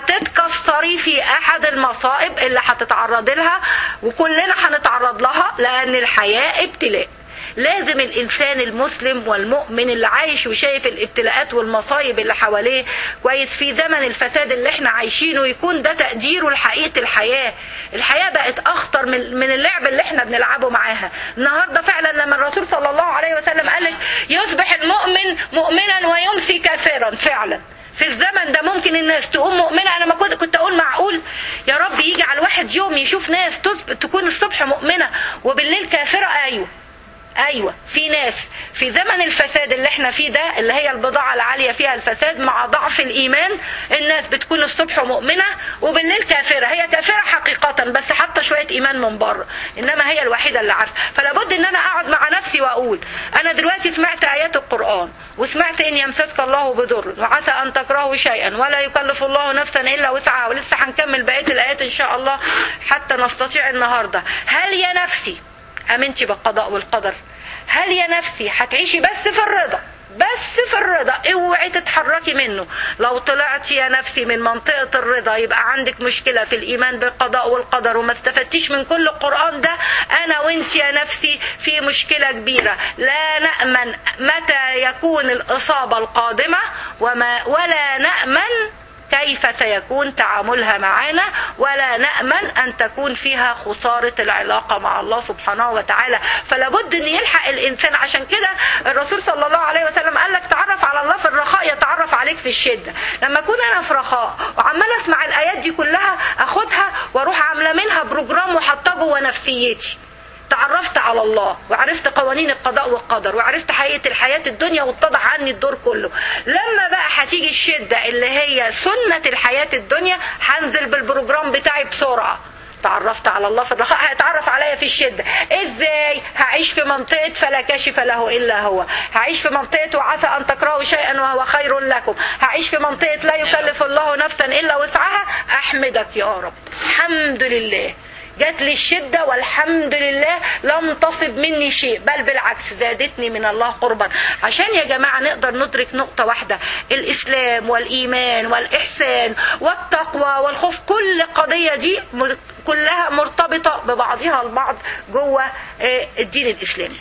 هتتكسري في احد المصائب اللي هتتعرضي لها وكلنا هنتعرض لها لان الحياة ابتلاء لازم الانسان المسلم والمؤمن اللي عايش وشايف الابتلاءات والمصايب اللي حواليه كويس في زمن الفساد اللي احنا عايشينه يكون ده تقديره لحقيقه الحياه الحياه بقت اخطر من من اللعب اللي احنا بنلعبه معاها النهارده فعلا لما الرسول صلى الله عليه وسلم قال لك يصبح المؤمن مؤمنا ويمسي كافرا فعلا في الزمن ده ممكن الناس تقوم مؤمنة أنا ما كنت كنت أقول معقول يا رب يجي على الواحد يوم يشوف ناس تكون الصبح مؤمنة وبالليل كافرة أيوه ايوه في ناس في زمن الفساد اللي احنا فيه ده اللي هي البضاعه العاليه فيها الفساد مع ضعف الايمان الناس بتكون الصبح مؤمنه وبالليل كافره هي كافره حقيقه بس حاطه شويه ايمان من بره انما هي الوحيده اللي عارفه فلا بد ان انا اقعد مع نفسي واقول انا دلوقتي سمعت ايات القران وسمعت ان يمسسك الله بضر وعسى ان تكرهوا شيئا ولا يكلف الله نفسا الا وسعها ولسه هنكمل بقيه الايات ان شاء الله حتى نستطيع النهارده هل يا نفسي امنتي بالقضاء والقدر هل يا نفسي هتعيشي بس في الرضا بس في الرضا اوعي تتحركي منه لو طلعتي يا نفسي من منطقة الرضا يبقى عندك مشكلة في الإيمان بالقضاء والقدر وما استفدتيش من كل القرآن ده أنا وانت يا نفسي في مشكلة كبيرة لا نأمن متى يكون الإصابة القادمة وما ولا نأمن كيف سيكون تعاملها معنا ولا نأمن أن تكون فيها خسارة العلاقة مع الله سبحانه وتعالى فلا بد أن يلحق الإنسان عشان كده الرسول صلى الله عليه وسلم قال لك تعرف على الله في الرخاء يتعرف عليك في الشدة لما أكون أنا في رخاء وعمال أسمع الآيات دي كلها أخدها وأروح عاملة منها بروجرام وحطه جوه نفسيتي تعرفت على الله وعرفت قوانين القضاء والقدر وعرفت حقيقة الحياة الدنيا واتضح عني الدور كله لما بقى هتيجي الشدة اللي هي سنة الحياة الدنيا هنزل بالبروجرام بتاعي بسرعة تعرفت على الله في الرخاء هيتعرف عليا في الشدة ازاي هعيش في منطقة فلا كاشف له الا هو هعيش في منطقة وعسى ان تكرهوا شيئا وهو خير لكم هعيش في منطقة لا يكلف الله نفسا الا وسعها احمدك يا رب الحمد لله جات لي الشدة والحمد لله لم تصب مني شيء بل بالعكس زادتني من الله قربا عشان يا جماعة نقدر ندرك نقطة واحدة الإسلام والإيمان والإحسان والتقوى والخوف كل قضية دي كلها مرتبطة ببعضها البعض جوه الدين الإسلامي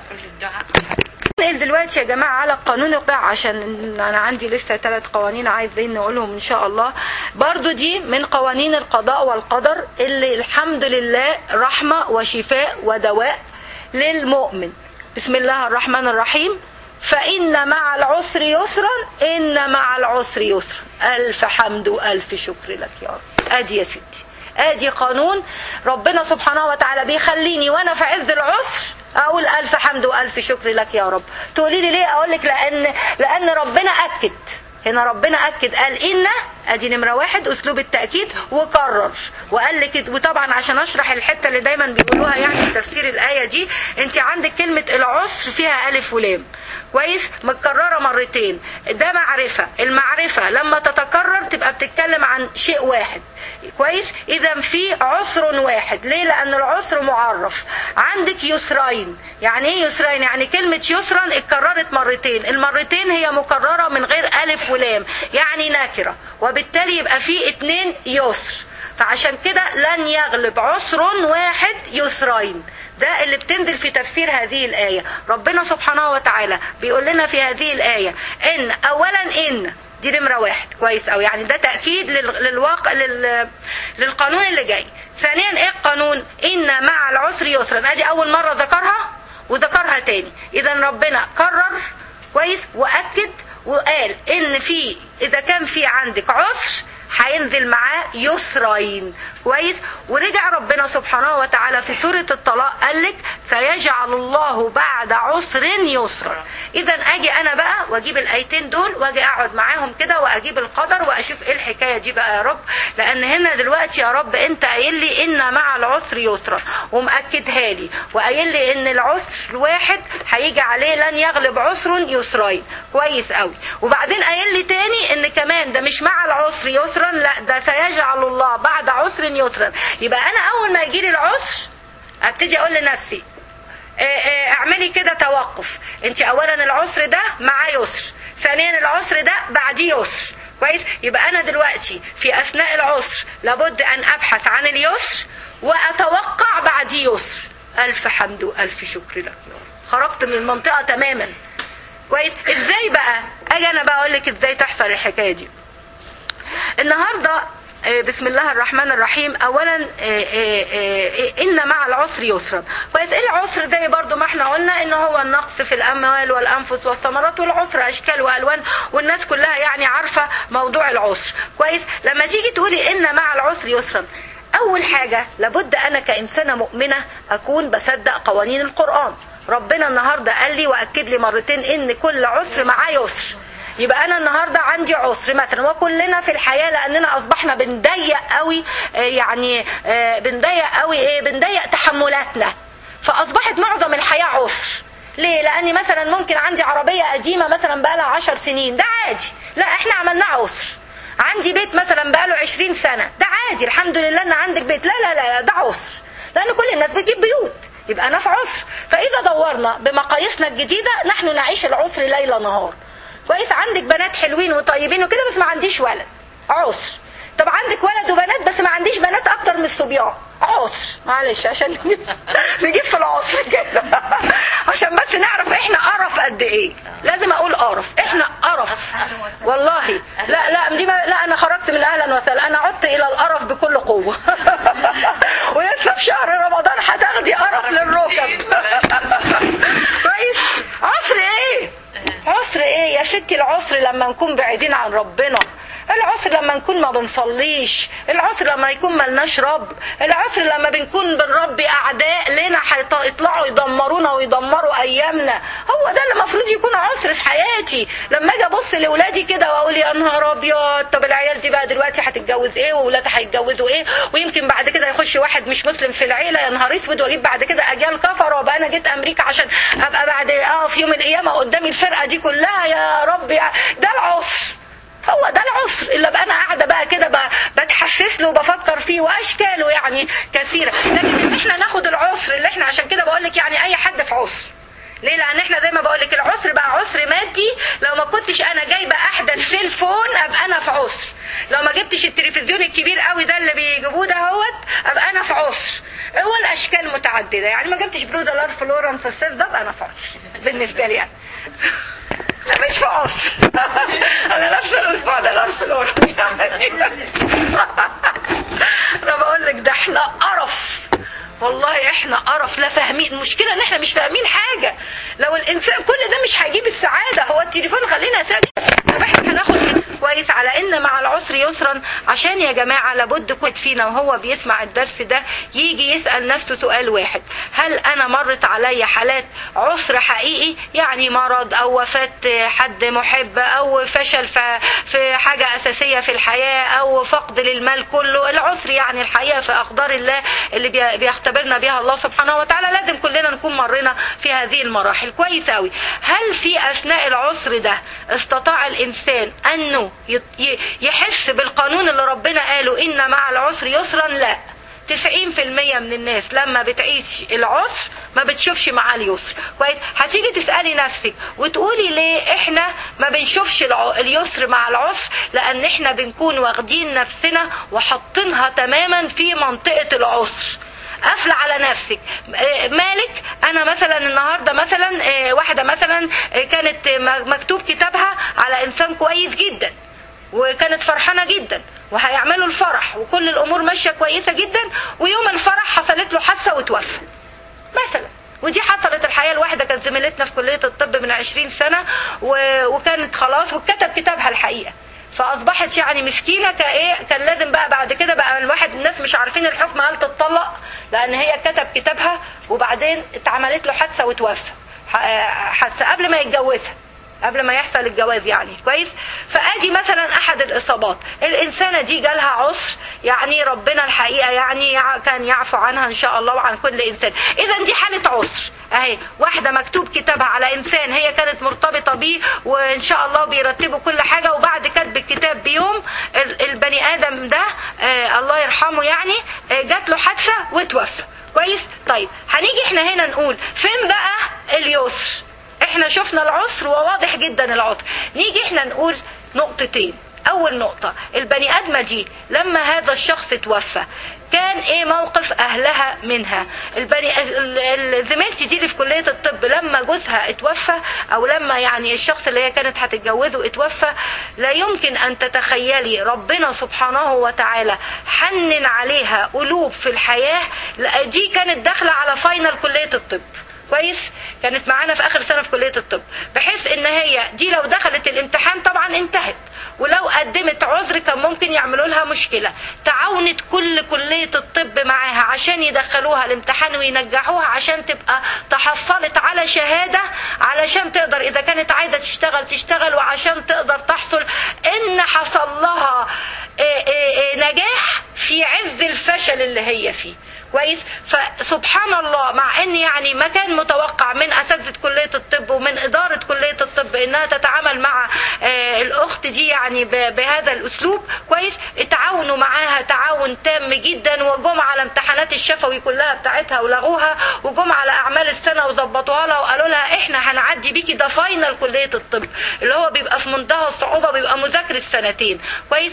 ننقل دلوقتي يا جماعة على قانون الوقاع عشان أنا عندي لسه ثلاث قوانين عايزين نقولهم إن شاء الله برضو دي من قوانين القضاء والقدر اللي الحمد لله رحمة وشفاء ودواء للمؤمن بسم الله الرحمن الرحيم فإن مع العسر يسرا إن مع العسر يسرا ألف حمد وألف شكر لك يا رب أدي يا ستي ادي قانون ربنا سبحانه وتعالى بيخليني وانا في عز العسر اقول الف حمد والف شكر لك يا رب تقولي لي ليه اقول لك لان لان ربنا اكد هنا ربنا اكد قال ان ادي نمره واحد اسلوب التاكيد وكرر وقال لك وطبعا عشان اشرح الحته اللي دايما بيقولوها يعني في تفسير الايه دي انت عندك كلمه العسر فيها الف ولام كويس متكررة مرتين ده معرفة المعرفة لما تتكرر تبقى بتتكلم عن شيء واحد كويس اذا في عسر واحد ليه لان العسر معرف عندك يسرين يعني ايه يسرين يعني كلمة يسرا اتكررت مرتين المرتين هي مكررة من غير الف ولام يعني نكرة وبالتالي يبقى في اتنين يسر فعشان كده لن يغلب عسر واحد يسرين ده اللي بتنزل في تفسير هذه الآية ربنا سبحانه وتعالى بيقول لنا في هذه الآية إن أولا إن دي نمرة واحد كويس أو يعني ده تأكيد للواقع لل... للقانون اللي جاي ثانيا إيه القانون إن مع العسر يسرا أدي أول مرة ذكرها وذكرها تاني إذا ربنا كرر كويس وأكد وقال إن في إذا كان في عندك عسر هينزل معاه يسرين كويس ورجع ربنا سبحانه وتعالى في سورة الطلاق قال لك سيجعل الله بعد عسر يسرا اذا اجي انا بقى واجيب الايتين دول واجي اقعد معاهم كده واجيب القدر واشوف ايه الحكايه دي بقى يا رب لان هنا دلوقتي يا رب انت قايل لي ان مع العسر يسرا ومأكدها لي وقايل لي ان العسر واحد هيجي عليه لن يغلب عسر يسرين كويس قوي وبعدين قايل لي تاني ان كمان ده مش مع العسر يسرا لا ده سيجعل الله بعد عسر يسرا يبقى انا اول ما يجي لي العسر ابتدي اقول لنفسي اعملي كده توقف انت اولا العسر ده مع يسر ثانيا العسر ده بعديه يسر كويس يبقى انا دلوقتي في اثناء العسر لابد ان ابحث عن اليسر واتوقع بعديه يسر الف حمد والف شكر لك يا رب خرجت من المنطقه تماما كويس ازاي بقى اجي انا بقى اقول لك ازاي تحصل الحكايه دي النهارده بسم الله الرحمن الرحيم اولا ان مع العسر يسرا كويس ايه العسر ده برضو ما احنا قلنا ان هو النقص في الاموال والانفس والثمرات والعسر اشكال والوان والناس كلها يعني عارفه موضوع العسر كويس لما تيجي تقولي ان مع العسر يسرا اول حاجه لابد انا كانسانه مؤمنه اكون بصدق قوانين القران ربنا النهارده قال لي واكد لي مرتين ان كل عسر معاه يسر يبقى انا النهارده عندي عسر مثلا وكلنا في الحياه لاننا اصبحنا بنضيق قوي يعني بنضيق قوي ايه بنضيق تحملاتنا فاصبحت معظم الحياه عسر ليه لاني مثلا ممكن عندي عربيه قديمه مثلا بقى لها 10 سنين ده عادي لا احنا عملناه عسر عندي بيت مثلا بقى له 20 سنه ده عادي الحمد لله ان عندك بيت لا لا لا ده عسر لان كل الناس بتجيب بيوت يبقى انا في عسر فاذا دورنا بمقاييسنا الجديده نحن نعيش العسر ليل نهار كويس عندك بنات حلوين وطيبين وكده بس ما عنديش ولد عسر طب عندك ولد وبنات بس ما عنديش بنات اكتر من الصبيان عسر معلش عشان نجيب في العسر كده عشان بس نعرف احنا قرف قد ايه لازم اقول قرف احنا قرف والله لا لا دي لا انا خرجت من اهلا وسهلا انا عدت الى القرف بكل قوه ولسه في شهر رمضان هتاخدي قرف للركب كويس عسر ايه عسر ايه يا ستي العسر لما نكون بعيدين عن ربنا العسر لما نكون ما بنصليش العسر لما يكون ملناش رب العسر لما بنكون بنربي اعداء لنا هيطلعوا يدمرونا ويدمروا ايامنا هو ده اللي المفروض يكون عسر في حياتي لما اجي ابص لاولادي كده واقول يا نهار ابيض طب العيال دي بقى دلوقتي هتتجوز ايه واولادها هيتجوزوا ايه ويمكن بعد كده يخش واحد مش مسلم في العيله يا نهار اسود واجيب بعد كده اجيال كفر وابقى انا جيت امريكا عشان ابقى بعد اه في يوم القيامه قدامي الفرقه دي كلها يا رب ده العسر هو ده العسر اللي بقى انا قاعده بقى كده بتحسس له وبفكر فيه واشكاله يعني كثيره لكن احنا ناخد العسر اللي احنا عشان كده بقول لك يعني اي حد في عسر ليه لان احنا زي ما بقول لك العسر بقى عسر مادي لو ما كنتش انا جايبه احدث سيلفون ابقى انا في عسر لو ما جبتش التلفزيون الكبير قوي ده اللي بيجيبوه دهوت ابقى انا في عسر هو الاشكال متعدده يعني ما جبتش برو دولار فلوران في الصيف ده ابقى انا في عسر بالنسبه لي يعني مش في عسر انا لابسه الاسبوع ده لابسه الاوراني انا بقول لك ده احنا قرف والله احنا قرف لا فاهمين المشكله ان احنا مش فاهمين حاجه لو الانسان كل ده مش هيجيب السعاده هو التليفون خلينا ساكت طب احنا هناخد كويس على ان مع العسر يسرا عشان يا جماعه لابد كل فينا وهو بيسمع الدرس ده يجي يسال نفسه سؤال واحد هل انا مرت عليا حالات عسر حقيقي يعني مرض او وفاة حد محب او فشل في حاجة اساسية في الحياة او فقد للمال كله العسر يعني الحقيقة في اقدار الله اللي بيختبرنا بها الله سبحانه وتعالى لازم كلنا نكون مرينا في هذه المراحل كويس قوي هل في اثناء العسر ده استطاع الانسان انه يحس بالقانون اللي ربنا قاله ان مع العسر يسرا لا 90% من الناس لما بتعيش العسر ما بتشوفش معاه اليسر كويس هتيجي تسالي نفسك وتقولي ليه احنا ما بنشوفش اليسر مع العسر لان احنا بنكون واخدين نفسنا وحاطينها تماما في منطقه العسر قافله على نفسك مالك انا مثلا النهارده مثلا واحده مثلا كانت مكتوب كتابها على انسان كويس جدا وكانت فرحانه جدا وهيعملوا الفرح وكل الامور ماشيه كويسه جدا ويوم الفرح حصلت له حادثه وتوفى مثلا ودي حصلت الحقيقه الواحده كانت زميلتنا في كليه الطب من 20 سنه وكانت خلاص وكتب كتابها الحقيقه فاصبحت يعني مسكينه كايه كان لازم بقى بعد كده بقى الواحد الناس مش عارفين الحكم هل تتطلق لان هي كتب كتابها وبعدين اتعملت له حادثه وتوفى حادثه قبل ما يتجوزها قبل ما يحصل الجواز يعني كويس فادي مثلا احد الاصابات الانسانه دي جالها عسر يعني ربنا الحقيقه يعني كان يعفو عنها ان شاء الله وعن كل انسان اذا دي حاله عسر اهي واحده مكتوب كتابها على انسان هي كانت مرتبطه بيه وان شاء الله بيرتبوا كل حاجه وبعد كتب الكتاب بيوم البني ادم ده آه الله يرحمه يعني آه جات له حادثه وتوفى كويس طيب هنيجي احنا هنا نقول فين بقى اليسر احنا شفنا العسر وواضح جدا العسر نيجي احنا نقول نقطتين اول نقطة البني ادمة دي لما هذا الشخص توفى كان ايه موقف اهلها منها البني زميلتي دي اللي في كلية الطب لما جوزها اتوفى او لما يعني الشخص اللي هي كانت هتتجوزه اتوفى لا يمكن ان تتخيلي ربنا سبحانه وتعالى حنن عليها قلوب في الحياة دي كانت داخلة على فاينل كلية الطب كويس كانت معانا في اخر سنه في كليه الطب بحيث ان هي دي لو دخلت الامتحان طبعا انتهت ولو قدمت عذر كان ممكن يعملوا لها مشكله تعاونت كل كليه الطب معاها عشان يدخلوها الامتحان وينجحوها عشان تبقى تحصلت على شهاده علشان تقدر اذا كانت عايزه تشتغل تشتغل وعشان تقدر تحصل ان حصل لها نجاح في عز الفشل اللي هي فيه كويس فسبحان الله مع ان يعني ما كان متوقع من اساتذه كليه الطب ومن اداره كليه الطب انها تتعامل مع آه الاخت دي يعني بهذا الاسلوب كويس اتعاونوا معاها تعاون تام جدا وجم على امتحانات الشفوي كلها بتاعتها ولغوها وجم على اعمال السنه وظبطوها لها وقالوا لها احنا هنعدي بيكي ده فاينل كليه الطب اللي هو بيبقى في منتهى الصعوبه بيبقى مذاكره سنتين كويس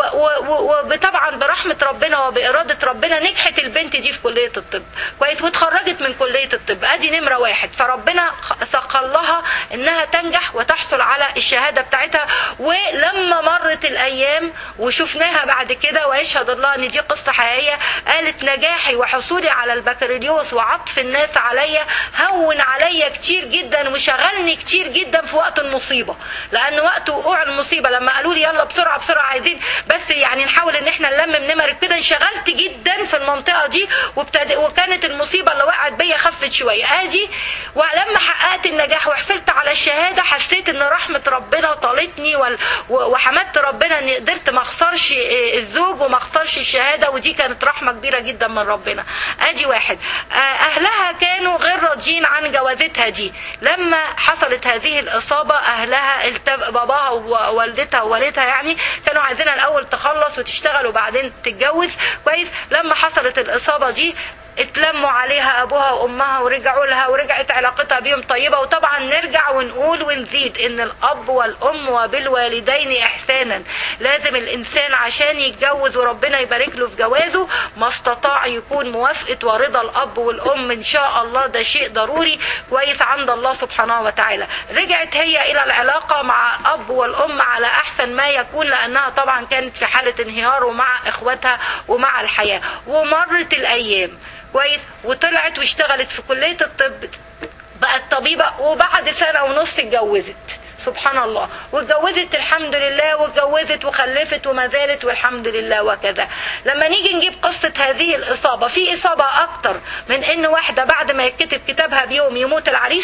وطبعا برحمه ربنا وباراده ربنا نجحت البنت دي في كليه الطب كويس واتخرجت من كليه الطب ادي نمره واحد فربنا سخر لها انها تنجح وتحصل على الشهاده بتاعتها ولما مرت الايام وشفناها بعد كده ويشهد الله ان دي قصه حقيقيه قالت نجاحي وحصولي على البكالوريوس وعطف الناس عليا هون عليا كتير جدا وشغلني كتير جدا في وقت المصيبه لان وقت وقوع المصيبه لما قالوا لي يلا بسرعه بسرعه عايزين بس يعني نحاول ان احنا نلمم نمر كده انشغلت جدا في المنطقه دي وابتدى وكانت المصيبه اللي وقعت بيا خفت شويه ادي ولما حققت النجاح وحصلت على الشهاده حسيت ان رحمه ربنا طالتني وال... وحمدت ربنا اني قدرت ما اخسرش الزوج وما اخسرش الشهاده ودي كانت رحمه كبيره جدا من ربنا ادي واحد اهلها كانوا غير راضيين عن جوازتها دي لما حصلت هذه الاصابه اهلها التب... باباها ووالدتها ووالدها يعني كانوا عايزينها الاول تخلص وتشتغل وبعدين تتجوز كويس لما حصلت الاصابه دي اتلموا عليها ابوها وامها ورجعوا لها ورجعت علاقتها بيهم طيبه وطبعا نرجع ونقول ونزيد ان الاب والام وبالوالدين احسانا لازم الانسان عشان يتجوز وربنا يبارك له في جوازه ما استطاع يكون موافقه ورضا الاب والام ان شاء الله ده شيء ضروري كويس عند الله سبحانه وتعالى رجعت هي الى العلاقه مع الاب والام على احسن ما يكون لانها طبعا كانت في حاله انهيار ومع اخواتها ومع الحياه ومرت الايام كويس وطلعت واشتغلت في كليه الطب بقت طبيبه وبعد سنه ونص اتجوزت سبحان الله واتجوزت الحمد لله واتجوزت وخلفت وما زالت والحمد لله وكذا لما نيجي نجيب قصة هذه الإصابة في إصابة أكتر من إن واحدة بعد ما يتكتب كتابها بيوم يموت العريس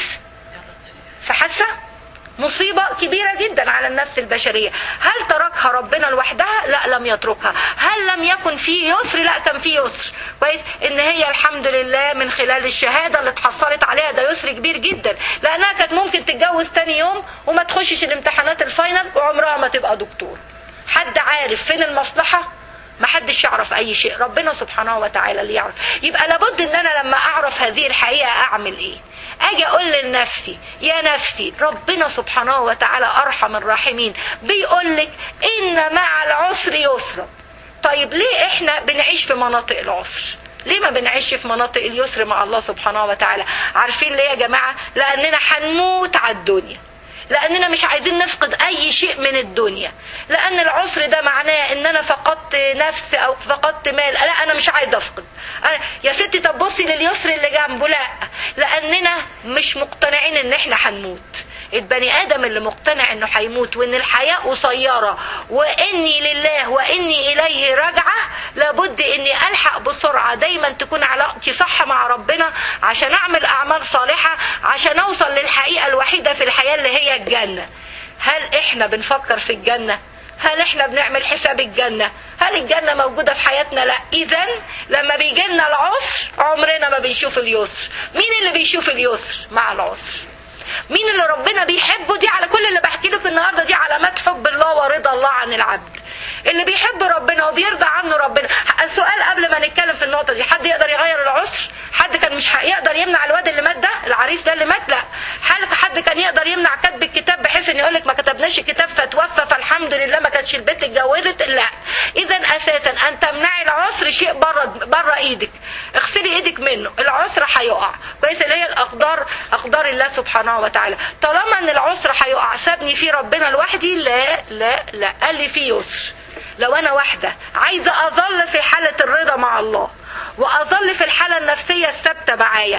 فحاسة مصيبة كبيرة جدا على النفس البشرية هل تركها ربنا لوحدها لا لم يتركها هل لم يكن في يسر لا كان في يسر كويس ان هي الحمد لله من خلال الشهادة اللي اتحصلت عليها ده يسر كبير جدا لانها كانت ممكن تتجوز تاني يوم وما تخشش الامتحانات الفاينل وعمرها ما تبقى دكتور حد عارف فين المصلحة ما حدش يعرف اي شيء ربنا سبحانه وتعالى اللي يعرف يبقى لابد ان انا لما اعرف هذه الحقيقة اعمل ايه اجي اقول لنفسي يا نفسي ربنا سبحانه وتعالى ارحم الراحمين بيقول لك ان مع العسر يسرا طيب ليه احنا بنعيش في مناطق العسر ليه ما بنعيش في مناطق اليسر مع الله سبحانه وتعالى عارفين ليه يا جماعة لاننا هنموت على الدنيا لاننا مش عايزين نفقد اي شيء من الدنيا لان العسر ده معناه ان انا فقدت نفس او فقدت مال لا انا مش عايز افقد أنا يا ستي طب بصي لليسر اللي جنبه لا لاننا مش مقتنعين ان احنا هنموت البني ادم اللي مقتنع انه هيموت وان الحياه قصيره واني لله واني اليه راجعه لابد اني الحق بسرعه دايما تكون علاقتي صح مع ربنا عشان اعمل اعمال صالحه عشان اوصل للحقيقه الوحيده في الحياه اللي هي الجنه هل احنا بنفكر في الجنه هل احنا بنعمل حساب الجنة هل الجنة موجودة في حياتنا لا اذا لما بيجي لنا العسر عمرنا ما بنشوف اليسر مين اللي بيشوف اليسر مع العسر مين اللي ربنا بيحبه دي على كل اللي بحكي لك النهارده دي علامات حب الله ورضا الله عن العبد اللي بيحب ربنا وبيرضى عنه ربنا السؤال قبل ما نتكلم في النقطه دي حد يقدر يغير العسر حد كان مش يقدر يمنع الواد اللي مات ده العريس ده اللي مات لا حد حد كان يقدر يمنع كتب الكتاب بحيث ان يقول لك ما كتبناش الكتاب فتوفى فالحمد لله ما كانتش البنت اتجوزت لا اذا اساسا ان تمنعي العسر شيء بره بره ايدك اغسلي ايدك منه العسر هيقع كويس اللي هي الاقدار اقدار الله سبحانه وتعالى طالما ان العسر هيقع سابني فيه ربنا لوحدي لا لا لا قال لي فيه يسر لو انا واحدة عايزة اظل في حالة الرضا مع الله واظل في الحالة النفسية الثابتة معايا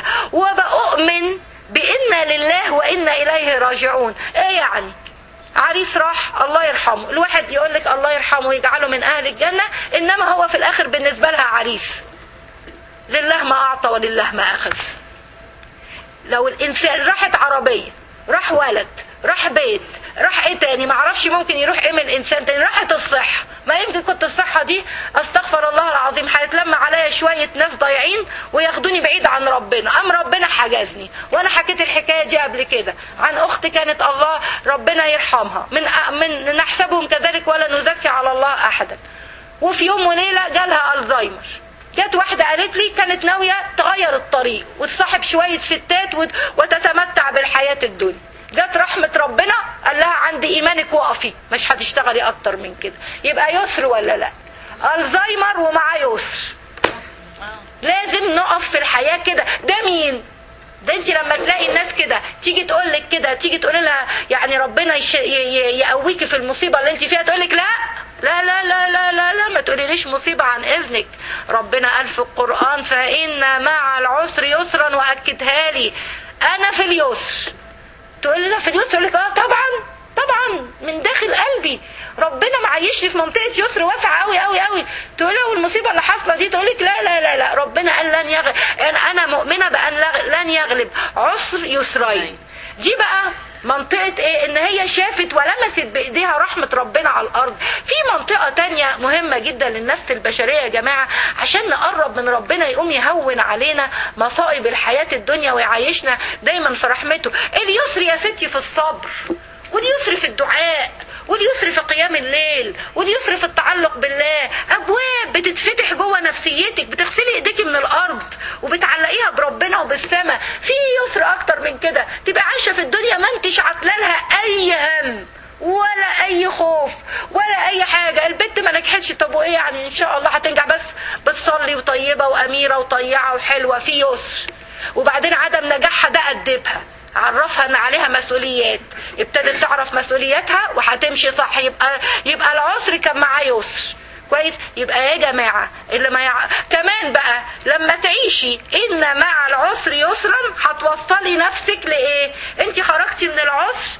وبأؤمن بإنا لله وإنا إليه راجعون ايه يعني عريس راح الله يرحمه الواحد يقول لك الله يرحمه ويجعله من اهل الجنة انما هو في الاخر بالنسبة لها عريس لله ما اعطى ولله ما اخذ لو الانسان راحت عربية راح ولد راح بيت راح ايه تاني ما اعرفش ممكن يروح ايه من انسان تاني راحت الصحة ما يمكن كنت الصحة دي استغفر الله العظيم هيتلم عليا شوية ناس ضايعين وياخدوني بعيد عن ربنا ام ربنا حجزني وانا حكيت الحكاية دي قبل كده عن اخت كانت الله ربنا يرحمها من من نحسبهم كذلك ولا نزكي على الله احدا وفي يوم وليلة جالها الزهايمر جت واحدة قالت لي كانت ناوية تغير الطريق وتصاحب شوية ستات وتتمتع بالحياة الدنيا جت رحمة ربنا قال لها عندي ايمانك وقفي مش هتشتغلي اكتر من كده يبقى يسر ولا لا الزهايمر ومعاه يسر لازم نقف في الحياة كده ده مين ده انت لما تلاقي الناس كده تيجي تقول لك كده تيجي تقول لها يعني ربنا يش... ي... يقويكي في المصيبه اللي انت فيها تقول لك لا لا لا لا لا لا لا ما تقوليليش مصيبة عن إذنك ربنا قال في القرآن فإن مع العسر يسرا وأكدها لي أنا في اليسر تقول لي لا في اليسر لك اه طبعا طبعا من داخل قلبي ربنا معيشني في منطقه يسر واسعه قوي قوي قوي تقول له والمصيبه اللي حاصله دي تقول لك لا لا لا لا ربنا قال لن يغلب يعني انا مؤمنه بان لن يغلب عسر يسرين دي بقى منطقة ايه ان هي شافت ولمست بايديها رحمة ربنا على الارض في منطقة تانية مهمة جدا للنفس البشرية يا جماعة عشان نقرب من ربنا يقوم يهون علينا مصائب الحياة الدنيا ويعيشنا دايما في رحمته اليسر يا ستي في الصبر واليسر في الدعاء واليسر في قيام الليل واليسر في التعلق بالله ابواب بتتفتح جوه نفسيتك بتغسلي ايديكي من الارض وبتعلقيها بربنا وبالسماء في يسر اكتر من كده تبقى عايشه في الدنيا ما انتش عاتلالها اي هم ولا اي خوف ولا اي حاجه البنت ما نجحتش طب وايه يعني ان شاء الله هتنجح بس بتصلي وطيبه واميره وطيعه وحلوه في يسر وبعدين عدم نجاحها ده ادبها عرفها ان عليها مسؤوليات ابتدت تعرف مسؤولياتها وهتمشي صح يبقى يبقى العسر كان معاه يسر كويس يبقى يا جماعه اللي ما يع... كمان بقى لما تعيشي ان مع العسر يسرا هتوصلي نفسك لايه انت خرجتي من العسر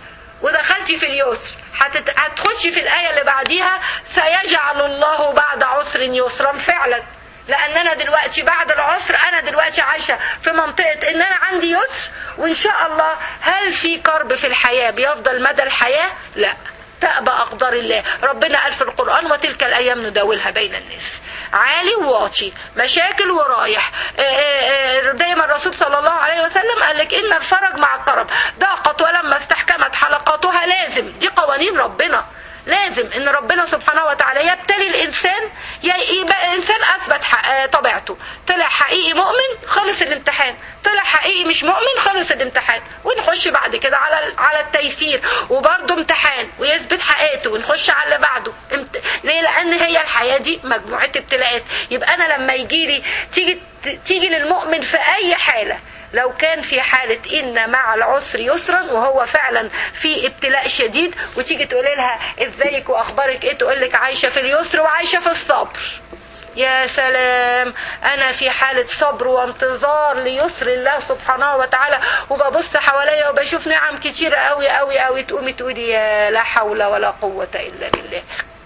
ودخلتي في اليسر هتت... هتخشي في الآية اللي بعديها سيجعل الله بعد عسر يسرا فعلا لان انا دلوقتي بعد العسر انا دلوقتي عايشه في منطقه ان انا عندي يسر وان شاء الله هل في كرب في الحياه بيفضل مدى الحياه لا تأبى أقدار الله ربنا قال في القرآن وتلك الأيام نداولها بين الناس عالي وواطي مشاكل ورايح دايما الرسول صلى الله عليه وسلم قال لك إن الفرج مع الكرب ضاقت ولما استحكمت حلقاتها لازم دي قوانين ربنا لازم ان ربنا سبحانه وتعالى يبتلي الانسان يبقى الانسان اثبت طبيعته طلع حقيقي مؤمن خلص الامتحان طلع حقيقي مش مؤمن خلص الامتحان ونخش بعد كده على على التيسير وبرده امتحان ويثبت حقيقته ونخش على اللي بعده امت... ليه لان هي الحياه دي مجموعه ابتلاءات يبقى انا لما يجي لي تيجي تيجي للمؤمن في اي حاله لو كان في حالة إن مع العسر يسرا وهو فعلا في ابتلاء شديد وتيجي تقولي لها ازيك واخبارك ايه تقول لك عايشة في اليسر وعايشة في الصبر يا سلام انا في حالة صبر وانتظار ليسر الله سبحانه وتعالى وببص حواليا وبشوف نعم كتيرة قوي قوي قوي تقومي تقولي يا لا حول ولا قوة الا بالله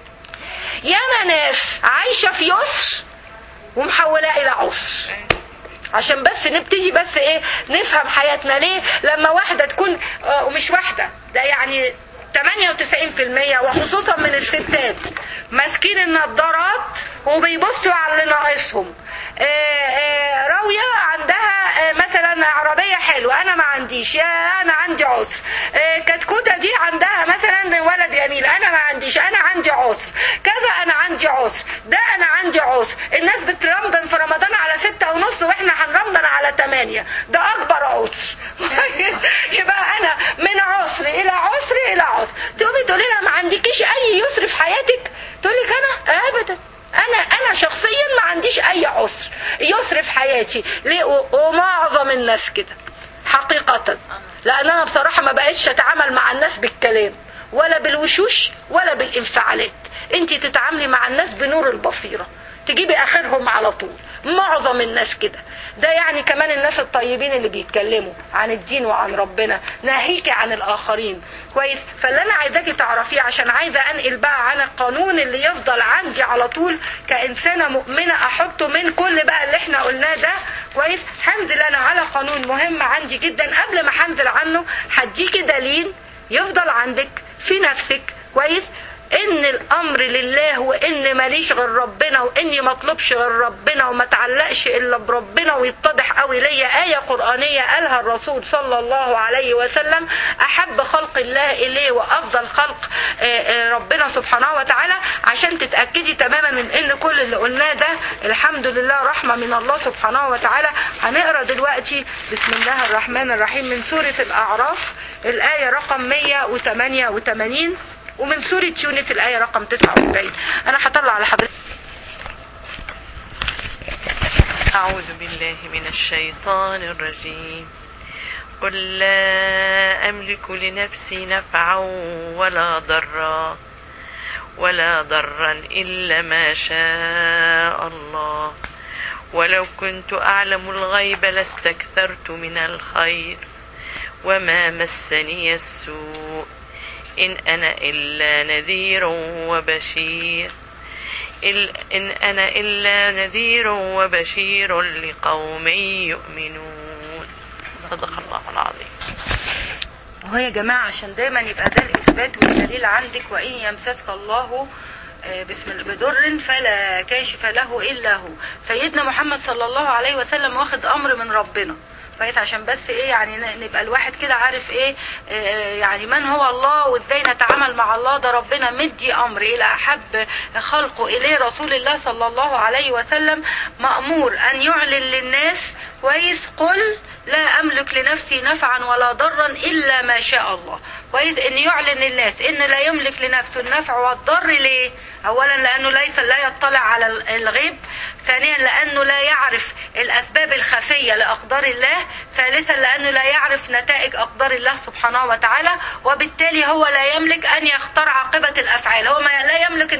ياما ناس عايشة في يسر ومحولاه الى عسر عشان بس نبتدي بس ايه نفهم حياتنا ليه لما واحده تكون اه ومش واحده ده يعني 98% وخصوصا من الستات ماسكين النضارات وبيبصوا على اللي ناقصهم راوية عندها مثلا عربية حلوة أنا ما عنديش يا أنا عندي عسر كتكوتة دي عندها مثلا ولد جميل أنا ما عنديش أنا عندي عسر كذا أنا عندي عسر ده أنا عندي عسر الناس بترمضن في رمضان على ستة ونص وإحنا هنرمضن على تمانية ده أكبر عسر يبقى أنا من عسر إلى عسر إلى عسر تقومي تقولي لها ما عندكيش أي يسر في حياتك تقول لك أنا أبدا انا انا شخصيا ما عنديش اي عسر يسر في حياتي ليه ومعظم الناس كده حقيقة لان انا بصراحة ما بقتش اتعامل مع الناس بالكلام ولا بالوشوش ولا بالانفعالات انت تتعاملي مع الناس بنور البصيرة تجيبي اخرهم على طول معظم الناس كده ده يعني كمان الناس الطيبين اللي بيتكلموا عن الدين وعن ربنا ناهيكي عن الاخرين كويس فاللي انا عايزاكي تعرفيه عشان عايزه انقل بقى عن القانون اللي يفضل عندي على طول كانسانه مؤمنه احطه من كل بقى اللي احنا قلناه ده كويس هنزل انا على قانون مهم عندي جدا قبل ما هنزل عنه هديكي دليل يفضل عندك في نفسك كويس ان الامر لله وان ماليش غير ربنا واني ما اطلبش غير ربنا وما تعلقش الا بربنا ويتضح قوي ليا ايه قرانيه قالها الرسول صلى الله عليه وسلم احب خلق الله اليه وافضل خلق ربنا سبحانه وتعالى عشان تتاكدي تماما من ان كل اللي قلناه ده الحمد لله رحمه من الله سبحانه وتعالى هنقرا دلوقتي بسم الله الرحمن الرحيم من سوره الاعراف الايه رقم 188 ومن سورة يونس الآية رقم 49 أنا هطلع على حضرتك أعوذ بالله من الشيطان الرجيم قل لا أملك لنفسي نفعا ولا ضرا ولا ضرا إلا ما شاء الله ولو كنت أعلم الغيب لاستكثرت من الخير وما مسني السوء إن أنا إلا نذير وبشير إن أنا إلا نذير وبشير لقوم يؤمنون صدق الله العظيم وهو يا جماعة عشان دايما يبقى ده الإثبات والدليل عندك وإن يمسسك الله بسم بدر فلا كاشف له إلا هو سيدنا محمد صلى الله عليه وسلم واخد أمر من ربنا كويس عشان بس ايه يعني نبقى الواحد كده عارف ايه يعني من هو الله وازاي نتعامل مع الله ده ربنا مدي امر الى احب خلقه اليه رسول الله صلى الله عليه وسلم مامور ان يعلن للناس كويس قل لا املك لنفسي نفعا ولا ضرا الا ما شاء الله كويس ان يعلن الناس انه لا يملك لنفسه النفع والضر ليه اولا لانه ليس لا يطلع على الغيب ثانيا لانه لا يعرف الاسباب الخفيه لاقدار الله ثالثا لانه لا يعرف نتائج اقدار الله سبحانه وتعالى وبالتالي هو لا يملك ان يختار عاقبه الافعال هو ما لا يملك النفع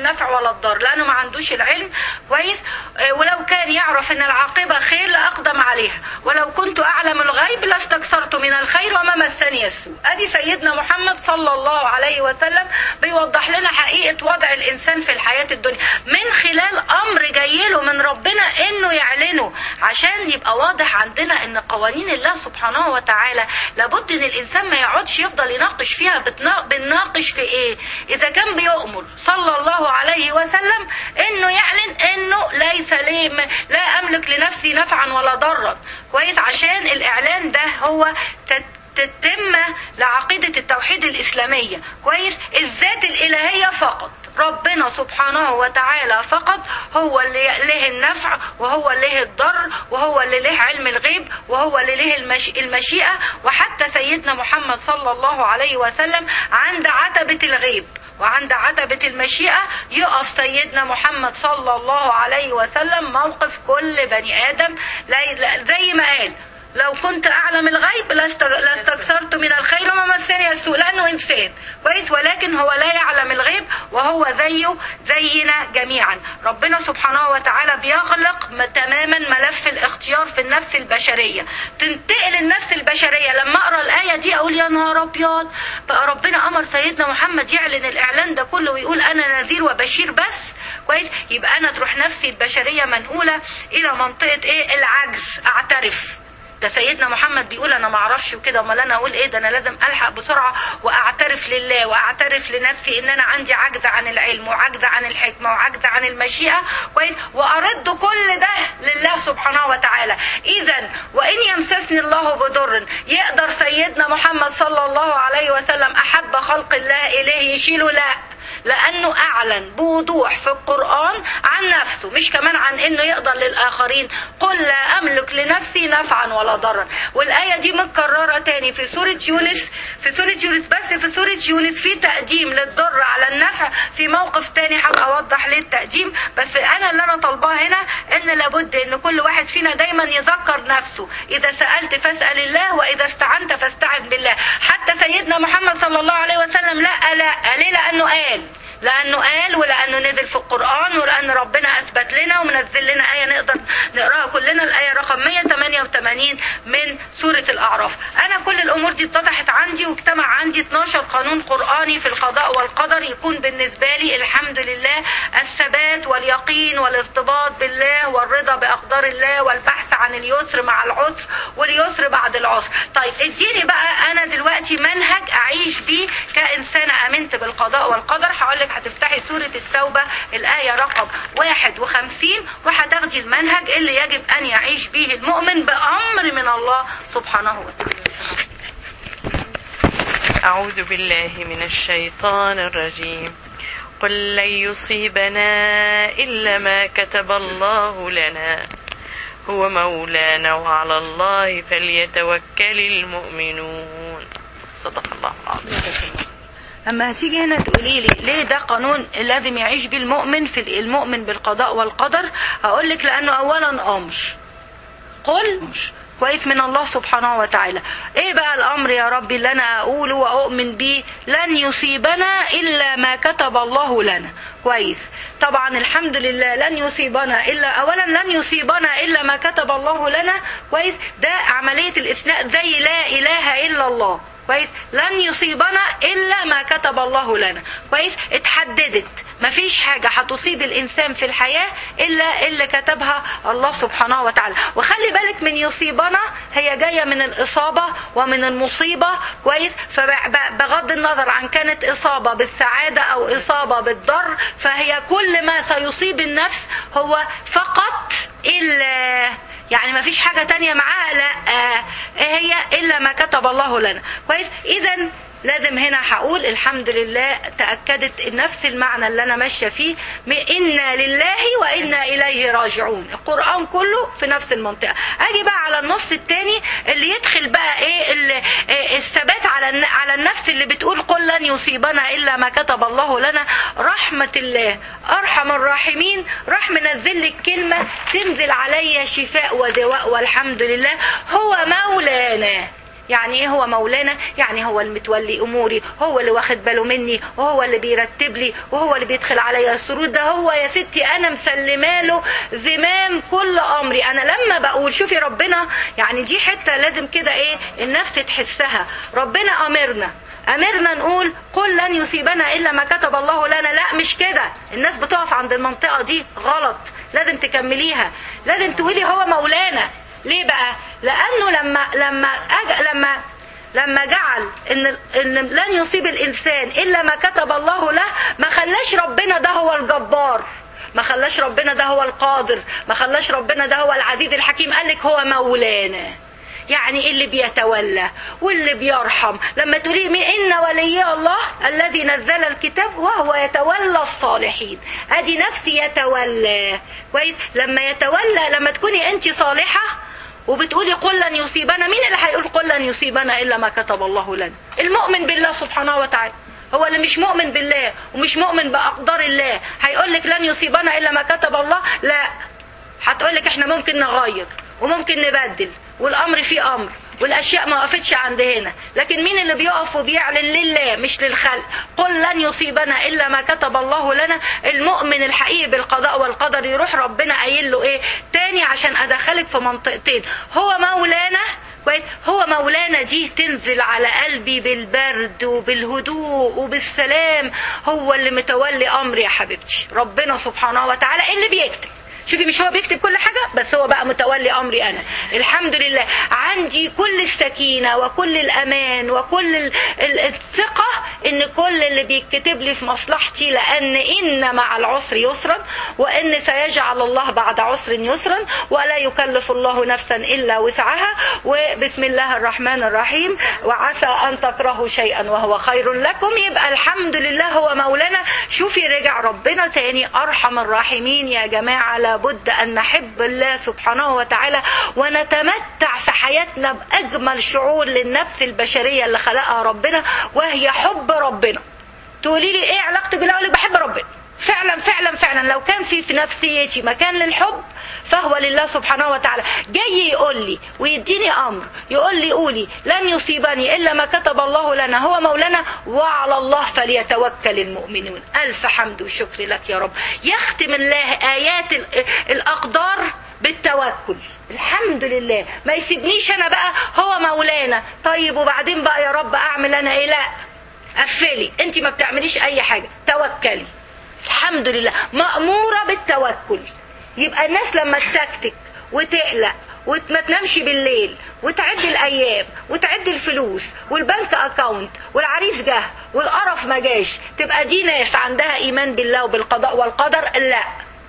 النفع ولا الضر لانه ما عندوش العلم كويس آه، ولو كان يعرف ان العاقبه خير لاقدم عليها ولو كنت اعلم الغيب لاستكثرت من الخير وما مسني السوء ادي سيدنا محمد صلى الله عليه وسلم بيوضح لنا حقيقه وضع الانسان في الحياه الدنيا من خلال امر جاي له من ربنا انه يعلنه عشان يبقى واضح عندنا ان قوانين الله سبحانه وتعالى لابد ان الانسان ما يقعدش يفضل يناقش فيها بتنا- بنناقش في ايه اذا كان بيؤمر صلى الله عليه وسلم انه يعلن انه ليس لي م- لا املك لنفسي نفعا ولا ضرا كويس عشان الاعلان ده هو تت تتم لعقيدة التوحيد الإسلامية كويس الذات الإلهية فقط ربنا سبحانه وتعالى فقط هو اللي له النفع وهو اللي له الضر وهو اللي له علم الغيب وهو اللي له المش... المشيئة وحتى سيدنا محمد صلى الله عليه وسلم عند عتبة الغيب وعند عتبة المشيئة يقف سيدنا محمد صلى الله عليه وسلم موقف كل بني آدم لا- لا- زي ما قال لو كنت اعلم الغيب لاست- لاستكثرت من الخير وما مسني السوء لانه انسان كويس ولكن هو لا يعلم الغيب وهو زيه زينا جميعا ربنا سبحانه وتعالى بيغلق م- تماما ملف الاختيار في النفس البشريه تنتقل النفس البشريه لما اقرا الايه دي اقول يا نهار ابيض بقى ربنا امر سيدنا محمد يعلن الاعلان ده كله ويقول انا نذير وبشير بس كويس يبقى انا تروح نفسي البشريه منقوله الى منطقه ايه العجز اعترف ده سيدنا محمد بيقول انا ما اعرفش وكده امال انا اقول ايه ده انا لازم الحق بسرعه واعترف لله واعترف لنفسي ان انا عندي عجز عن العلم وعجز عن الحكمه وعجز عن المشيئه كويس وارد كل ده لله سبحانه وتعالى اذا وان يمسسني الله بضر يقدر سيدنا محمد صلى الله عليه وسلم احب خلق الله اليه يشيله لا لانه اعلن بوضوح في القران عن نفسه مش كمان عن انه يقدر للاخرين قل لا املك لنفسي نفعا ولا ضرا والايه دي متكرره تاني في سوره يونس في سوره يونس بس في سوره يونس في تقديم للضر على النفع في موقف تاني هبقى اوضح ليه التقديم بس انا اللي انا طالباه هنا ان لابد ان كل واحد فينا دايما يذكر نفسه اذا سالت فاسال الله واذا استعنت فاستعن بالله حتى سيدنا محمد صلى الله عليه وسلم لا لا ليه لانه قال لانه قال ولانه نزل في القران ولان ربنا اثبت لنا ومنزل لنا ايه نقدر نقراها كلنا الايه رقم 188 من سوره الاعراف انا كل الامور دي اتضحت عندي واجتمع عندي 12 قانون قراني في القضاء والقدر يكون بالنسبه لي الحمد لله الثبات واليقين والارتباط بالله والرضا باقدار الله والبحث عن اليسر مع العسر واليسر بعد العسر طيب اديني بقى انا دلوقتي منهج اعيش بيه كانسانه امنت بالقضاء والقدر هقول لك هتفتحي سوره التوبه الايه رقم 51 وهتاخدي المنهج اللي يجب ان يعيش به المؤمن بامر من الله سبحانه وتعالى أعوذ بالله من الشيطان الرجيم قل لن يصيبنا إلا ما كتب الله لنا هو مولانا وعلى الله فليتوكل المؤمنون صدق الله العظيم اما هتيجي هنا تقولي لي ليه ده قانون لازم يعيش بيه المؤمن في المؤمن بالقضاء والقدر هقول لك لانه اولا امر قل كويس من الله سبحانه وتعالى ايه بقى الامر يا ربي اللي انا اقوله واؤمن بيه لن يصيبنا الا ما كتب الله لنا كويس طبعا الحمد لله لن يصيبنا الا اولا لن يصيبنا الا ما كتب الله لنا كويس ده عمليه الاثناء زي لا اله الا الله كويس لن يصيبنا الا ما كتب الله لنا كويس اتحددت مفيش حاجة هتصيب الإنسان في الحياة إلا اللي كتبها الله سبحانه وتعالى وخلي بالك من يصيبنا هي جاية من الإصابة ومن المصيبة كويس فبغض النظر عن كانت إصابة بالسعادة أو إصابة بالضر فهي كل ما سيصيب النفس هو فقط إلا يعني ما فيش حاجة تانية معاها لا آه هي إلا ما كتب الله لنا كويس إذا لازم هنا هقول الحمد لله تأكدت نفس المعنى اللي أنا ماشية فيه إنا لله وإنا إليه راجعون القرآن كله في نفس المنطقة أجي بقى على النص التاني اللي يدخل بقى إيه الثبات على على النفس اللي بتقول قل لن يصيبنا إلا ما كتب الله لنا رحمة الله أرحم الراحمين راح منزل لك كلمة تنزل عليا شفاء ودواء والحمد لله هو مولانا يعني ايه هو مولانا يعني هو المتولي اموري هو اللي واخد باله مني وهو اللي بيرتب لي وهو اللي بيدخل عليا السرور ده هو يا ستي انا مسلمه له زمام كل امري انا لما بقول شوفي ربنا يعني دي حته لازم كده ايه النفس تحسها ربنا امرنا امرنا نقول قل لن يصيبنا الا ما كتب الله لنا لا مش كده الناس بتقف عند المنطقه دي غلط لازم تكمليها لازم تقولي هو مولانا ليه بقى لانه لما لما أج... لما لما جعل ان ان لن يصيب الانسان الا ما كتب الله له ما خلاش ربنا ده هو الجبار ما خلاش ربنا ده هو القادر ما خلاش ربنا ده هو العزيز الحكيم قال لك هو مولانا يعني اللي بيتولى واللي بيرحم لما تقولي من ان ولي الله الذي نزل الكتاب وهو يتولى الصالحين ادي نفسي يتولى كويس لما يتولى لما تكوني انت صالحه وبتقولي قل لن يصيبنا مين اللي هيقول قل لن يصيبنا الا ما كتب الله لنا المؤمن بالله سبحانه وتعالى هو اللي مش مؤمن بالله ومش مؤمن باقدار الله هيقول لك لن يصيبنا الا ما كتب الله لا هتقول لك احنا ممكن نغير وممكن نبدل والامر فيه امر والاشياء ما وقفتش عند هنا لكن مين اللي بيقف وبيعلن لله مش للخلق قل لن يصيبنا الا ما كتب الله لنا المؤمن الحقيقي بالقضاء والقدر يروح ربنا قايل له ايه تاني عشان ادخلك في منطقتين هو مولانا كويس هو مولانا دي تنزل على قلبي بالبرد وبالهدوء وبالسلام هو اللي متولي امري يا حبيبتي ربنا سبحانه وتعالى اللي بيكتب شوفي مش هو بيكتب كل حاجة بس هو بقى متولي أمري أنا الحمد لله عندي كل السكينة وكل الأمان وكل الثقة إن كل اللي بيتكتب لي في مصلحتي لأن إن مع العسر يسرا وإن سيجعل الله بعد عسر يسرا ولا يكلف الله نفسا إلا وسعها وبسم الله الرحمن الرحيم وعسى أن تكرهوا شيئا وهو خير لكم يبقى الحمد لله هو مولانا شوفي رجع ربنا تاني أرحم الراحمين يا جماعة لابد أن نحب الله سبحانه وتعالى ونتمتع في حياتنا بأجمل شعور للنفس البشرية اللي خلقها ربنا وهي حب ربنا تقولي لي ايه علاقتي بالله اقول لك بحب ربنا فعلا فعلا فعلا لو كان في في نفسيتي مكان للحب فهو لله سبحانه وتعالى جاي يقول لي ويديني امر يقول لي قولي لن يصيبني الا ما كتب الله لنا هو مولانا وعلى الله فليتوكل المؤمنون الف حمد وشكر لك يا رب يختم الله ايات الاقدار بالتوكل الحمد لله ما يسيبنيش انا بقى هو مولانا طيب وبعدين بقى يا رب اعمل انا ايه لا قفلي انت ما بتعمليش اي حاجه توكلي الحمد لله مأمورة بالتوكل يبقى الناس لما تسكتك وتقلق وما تنامش بالليل وتعد الايام وتعد الفلوس والبنك اكاونت والعريس جه والقرف ما جاش تبقى دي ناس عندها ايمان بالله وبالقضاء والقدر لا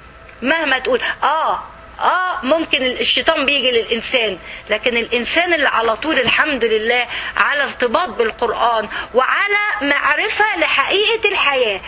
مهما تقول اه اه ممكن الشيطان بيجي للانسان لكن الانسان اللي على طول الحمد لله على ارتباط بالقران وعلى معرفه لحقيقه الحياه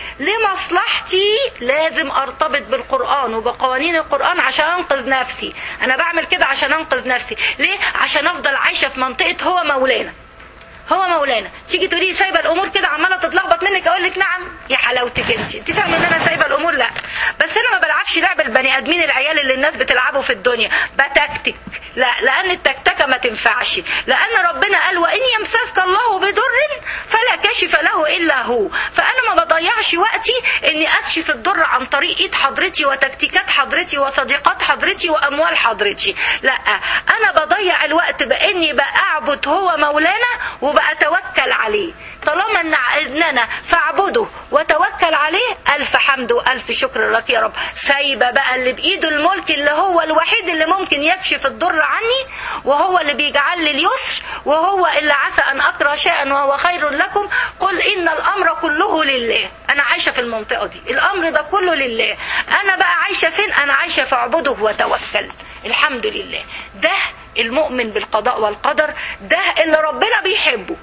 لمصلحتي لازم ارتبط بالقران وبقوانين القران عشان انقذ نفسي انا بعمل كده عشان انقذ نفسي ليه عشان افضل عايشه في منطقه هو مولانا هو مولانا تيجي تقولي سايبه الامور كده عماله تتلخبط منك اقول لك نعم يا حلاوتك انت انت فاهمه ان انا سايبه الامور لا بس انا ما بلعبش لعب البني ادمين العيال اللي الناس بتلعبوا في الدنيا بتكتك لا لان التكتكه ما تنفعش لان ربنا قال وان يمسسك الله بضر فلا كاشف له الا هو فانا ما بضيعش وقتي اني اكشف الضر عن طريق ايد حضرتي وتكتيكات حضرتي وصديقات حضرتي واموال حضرتي لا انا بضيع الوقت باني بعبد هو مولانا وبأتوكل عليه طالما ان انا فاعبده وتوكل عليه الف حمد والف شكر لك يا رب سايبه بقى اللي بايده الملك اللي هو الوحيد اللي ممكن يكشف الضر عني وهو اللي بيجعل لي اليسر وهو اللي عسى ان اكره شيئا وهو خير لكم قل ان الامر كله لله انا عايشه في المنطقه دي الامر ده كله لله انا بقى عايشه فين انا عايشه فاعبده وتوكل الحمد لله ده المؤمن بالقضاء والقدر ده اللي ربنا بيحبه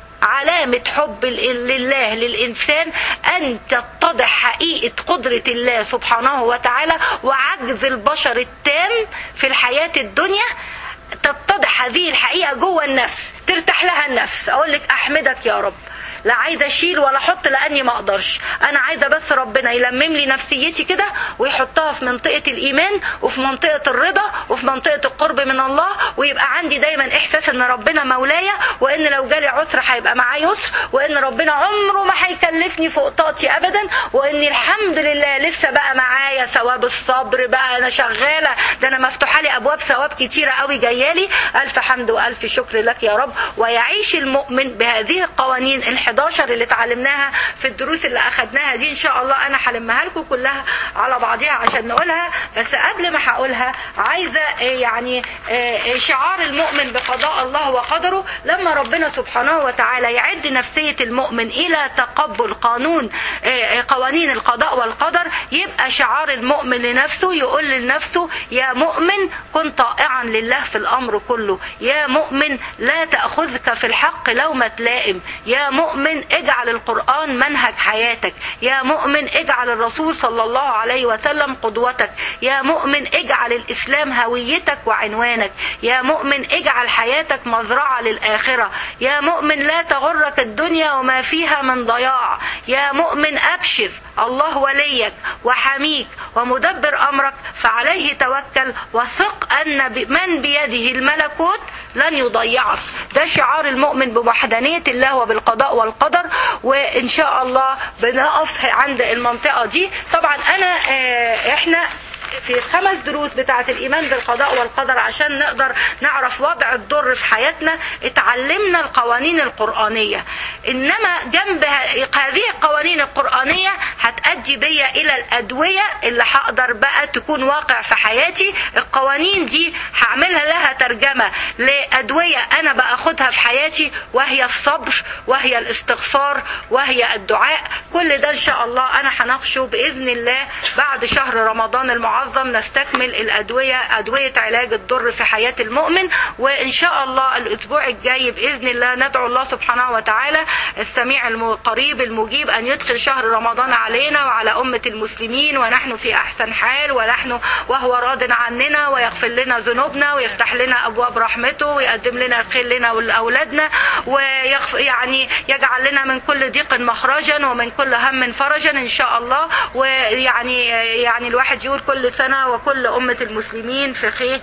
علامة حب لله للإنسان أن تتضح حقيقة قدرة الله سبحانه وتعالى وعجز البشر التام في الحياة الدنيا تتضح هذه الحقيقة جوه النفس ترتاح لها النفس أقول لك أحمدك يا رب لا عايزه اشيل ولا احط لاني ما اقدرش انا عايزه بس ربنا يلمم لي نفسيتي كده ويحطها في منطقه الايمان وفي منطقه الرضا وفي منطقه القرب من الله ويبقى عندي دايما احساس ان ربنا مولايا وان لو جالي عسر هيبقى معاه يسر وان ربنا عمره ما هيكلفني فوق طاقتي ابدا وان الحمد لله لسه بقى معايا ثواب الصبر بقى انا شغاله ده انا مفتوحه لي ابواب ثواب كتيره قوي جايالي الف حمد والف شكر لك يا رب ويعيش المؤمن بهذه القوانين ال11 اللي اتعلمناها في الدروس اللي اخدناها دي ان شاء الله انا هلمها لكم كلها على بعضها عشان نقولها بس قبل ما هقولها عايزه يعني شعار المؤمن بقضاء الله وقدره لما ربنا سبحانه وتعالى يعد نفسيه المؤمن الى تقبل قانون قوانين القضاء والقدر يبقى شعار المؤمن لنفسه يقول لنفسه يا مؤمن كن طائعا لله في الامر كله يا مؤمن لا تاخذك في الحق لومه لائم يا مؤمن اجعل القران منهج حياتك يا مؤمن اجعل الرسول صلى الله عليه وسلم قدوتك يا مؤمن اجعل الاسلام هويتك وعنوانك يا مؤمن اجعل حياتك مزرعه للاخره يا مؤمن لا تغرك الدنيا وما فيها من ضياع يا مؤمن ابشر الله وليك وحميك ومدبر امرك فعليه توكل وثق ان من بيده الملكوت لن يضيعك ده شعار المؤمن بوحدانية الله وبالقضاء والقدر وإن شاء الله بنقف عند المنطقة دي طبعا أنا إحنا في الخمس دروس بتاعة الإيمان بالقضاء والقدر عشان نقدر نعرف وضع الضر في حياتنا اتعلمنا القوانين القرآنية إنما جنب هذه القوانين القرآنية هتأدي بيا إلى الأدوية اللي هقدر بقى تكون واقع في حياتي القوانين دي هعملها لها ترجمة لأدوية أنا باخدها في حياتي وهي الصبر وهي الاستغفار وهي الدعاء كل ده إن شاء الله أنا هناقشه بإذن الله بعد شهر رمضان المعظم المعظم نستكمل الأدوية أدوية علاج الضر في حياة المؤمن وإن شاء الله الأسبوع الجاي بإذن الله ندعو الله سبحانه وتعالى السميع القريب المجيب أن يدخل شهر رمضان علينا وعلى أمة المسلمين ونحن في أحسن حال ونحن وهو راض عننا ويغفر لنا ذنوبنا ويفتح لنا أبواب رحمته ويقدم لنا الخير لنا ولأولادنا ويغف يعني يجعل لنا من كل ضيق مخرجا ومن كل هم فرجا إن شاء الله ويعني يعني الواحد يقول كل سنة وكل أمة المسلمين في خير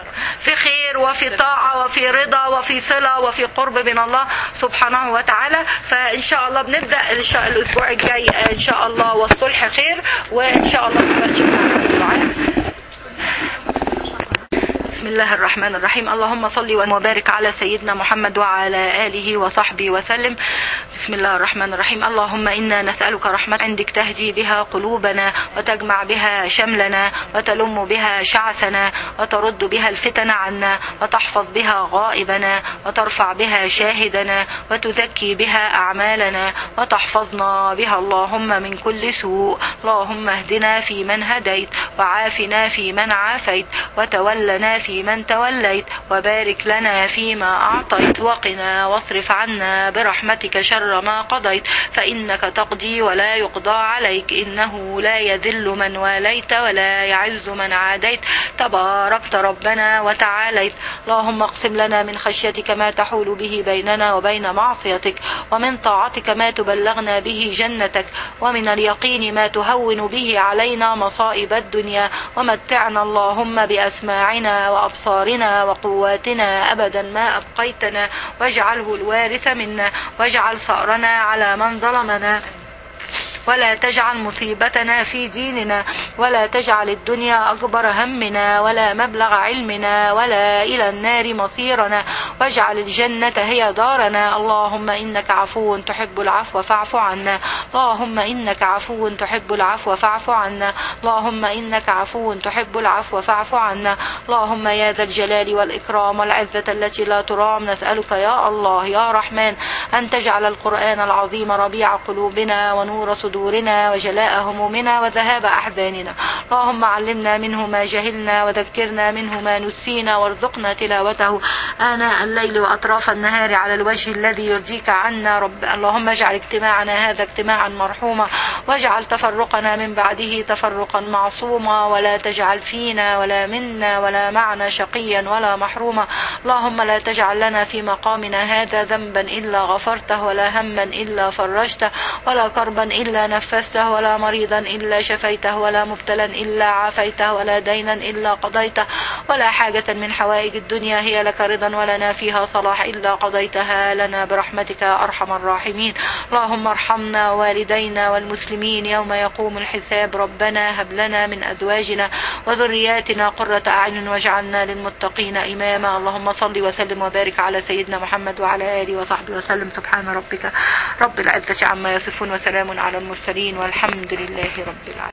في خير وفي طاعة وفي رضا وفي صلة وفي قرب من الله سبحانه وتعالى فإن شاء الله بنبدأ الأسبوع الجاي إن شاء الله والصلح خير وإن شاء الله نبتشي الدعاء بسم الله الرحمن الرحيم اللهم صل وبارك على سيدنا محمد وعلى آله وصحبه وسلم بسم الله الرحمن الرحيم اللهم إنا نسألك رحمة عندك تهدي بها قلوبنا وتجمع بها شملنا وتلم بها شعثنا وترد بها الفتن عنا وتحفظ بها غائبنا وترفع بها شاهدنا وتزكي بها أعمالنا وتحفظنا بها اللهم من كل سوء اللهم اهدنا في من هديت وعافنا في من عافيت وتولنا في من توليت وبارك لنا فيما أعطيت وقنا واصرف عنا برحمتك شر ما قضيت فإنك تقضي ولا يقضى عليك إنه لا يذل من واليت ولا يعز من عاديت تباركت ربنا وتعاليت اللهم اقسم لنا من خشيتك ما تحول به بيننا وبين معصيتك ومن طاعتك ما تبلغنا به جنتك ومن اليقين ما تهون به علينا مصائب الدنيا ومتعنا اللهم بأسماعنا وأبصارنا وقواتنا أبدا ما أبقيتنا واجعله الوارث منا واجعل ثأرنا على من ظلمنا ولا تجعل مصيبتنا في ديننا ولا تجعل الدنيا أكبر همنا ولا مبلغ علمنا ولا إلى النار مصيرنا واجعل الجنة هي دارنا اللهم إنك عفو تحب العفو فاعف عنا اللهم إنك عفو تحب العفو فاعف عنا اللهم إنك عفو تحب العفو فاعف عنا اللهم يا ذا الجلال والإكرام والعزة التي لا ترام نسألك يا الله يا رحمن أن تجعل القرآن العظيم ربيع قلوبنا ونور صدورنا صدورنا وجلاء همومنا وذهاب أحزاننا اللهم علمنا منه ما جهلنا وذكرنا منه ما نسينا وارزقنا تلاوته آناء الليل وأطراف النهار على الوجه الذي يرضيك عنا رب اللهم اجعل اجتماعنا هذا اجتماعا مرحوما واجعل تفرقنا من بعده تفرقا معصوما ولا تجعل فينا ولا منا ولا معنا شقيا ولا محروما اللهم لا تجعل لنا في مقامنا هذا ذنبا إلا غفرته ولا هما إلا فرجته ولا كربا إلا نفسته ولا مريضا إلا شفيته ولا مبتلا إلا عافيته ولا دينا إلا قضيته ولا حاجة من حوائج الدنيا هي لك رضا ولنا فيها صلاح إلا قضيتها لنا برحمتك يا أرحم الراحمين اللهم ارحمنا والدينا والمسلمين يوم يقوم الحساب ربنا هب لنا من أزواجنا وذرياتنا قرة أعين واجعلنا للمتقين إماما اللهم صل وسلم وبارك على سيدنا محمد وعلى آله وصحبه وسلم سبحان ربك رب العزة عما يصفون وسلام على المرسلين والحمد لله رب العالمين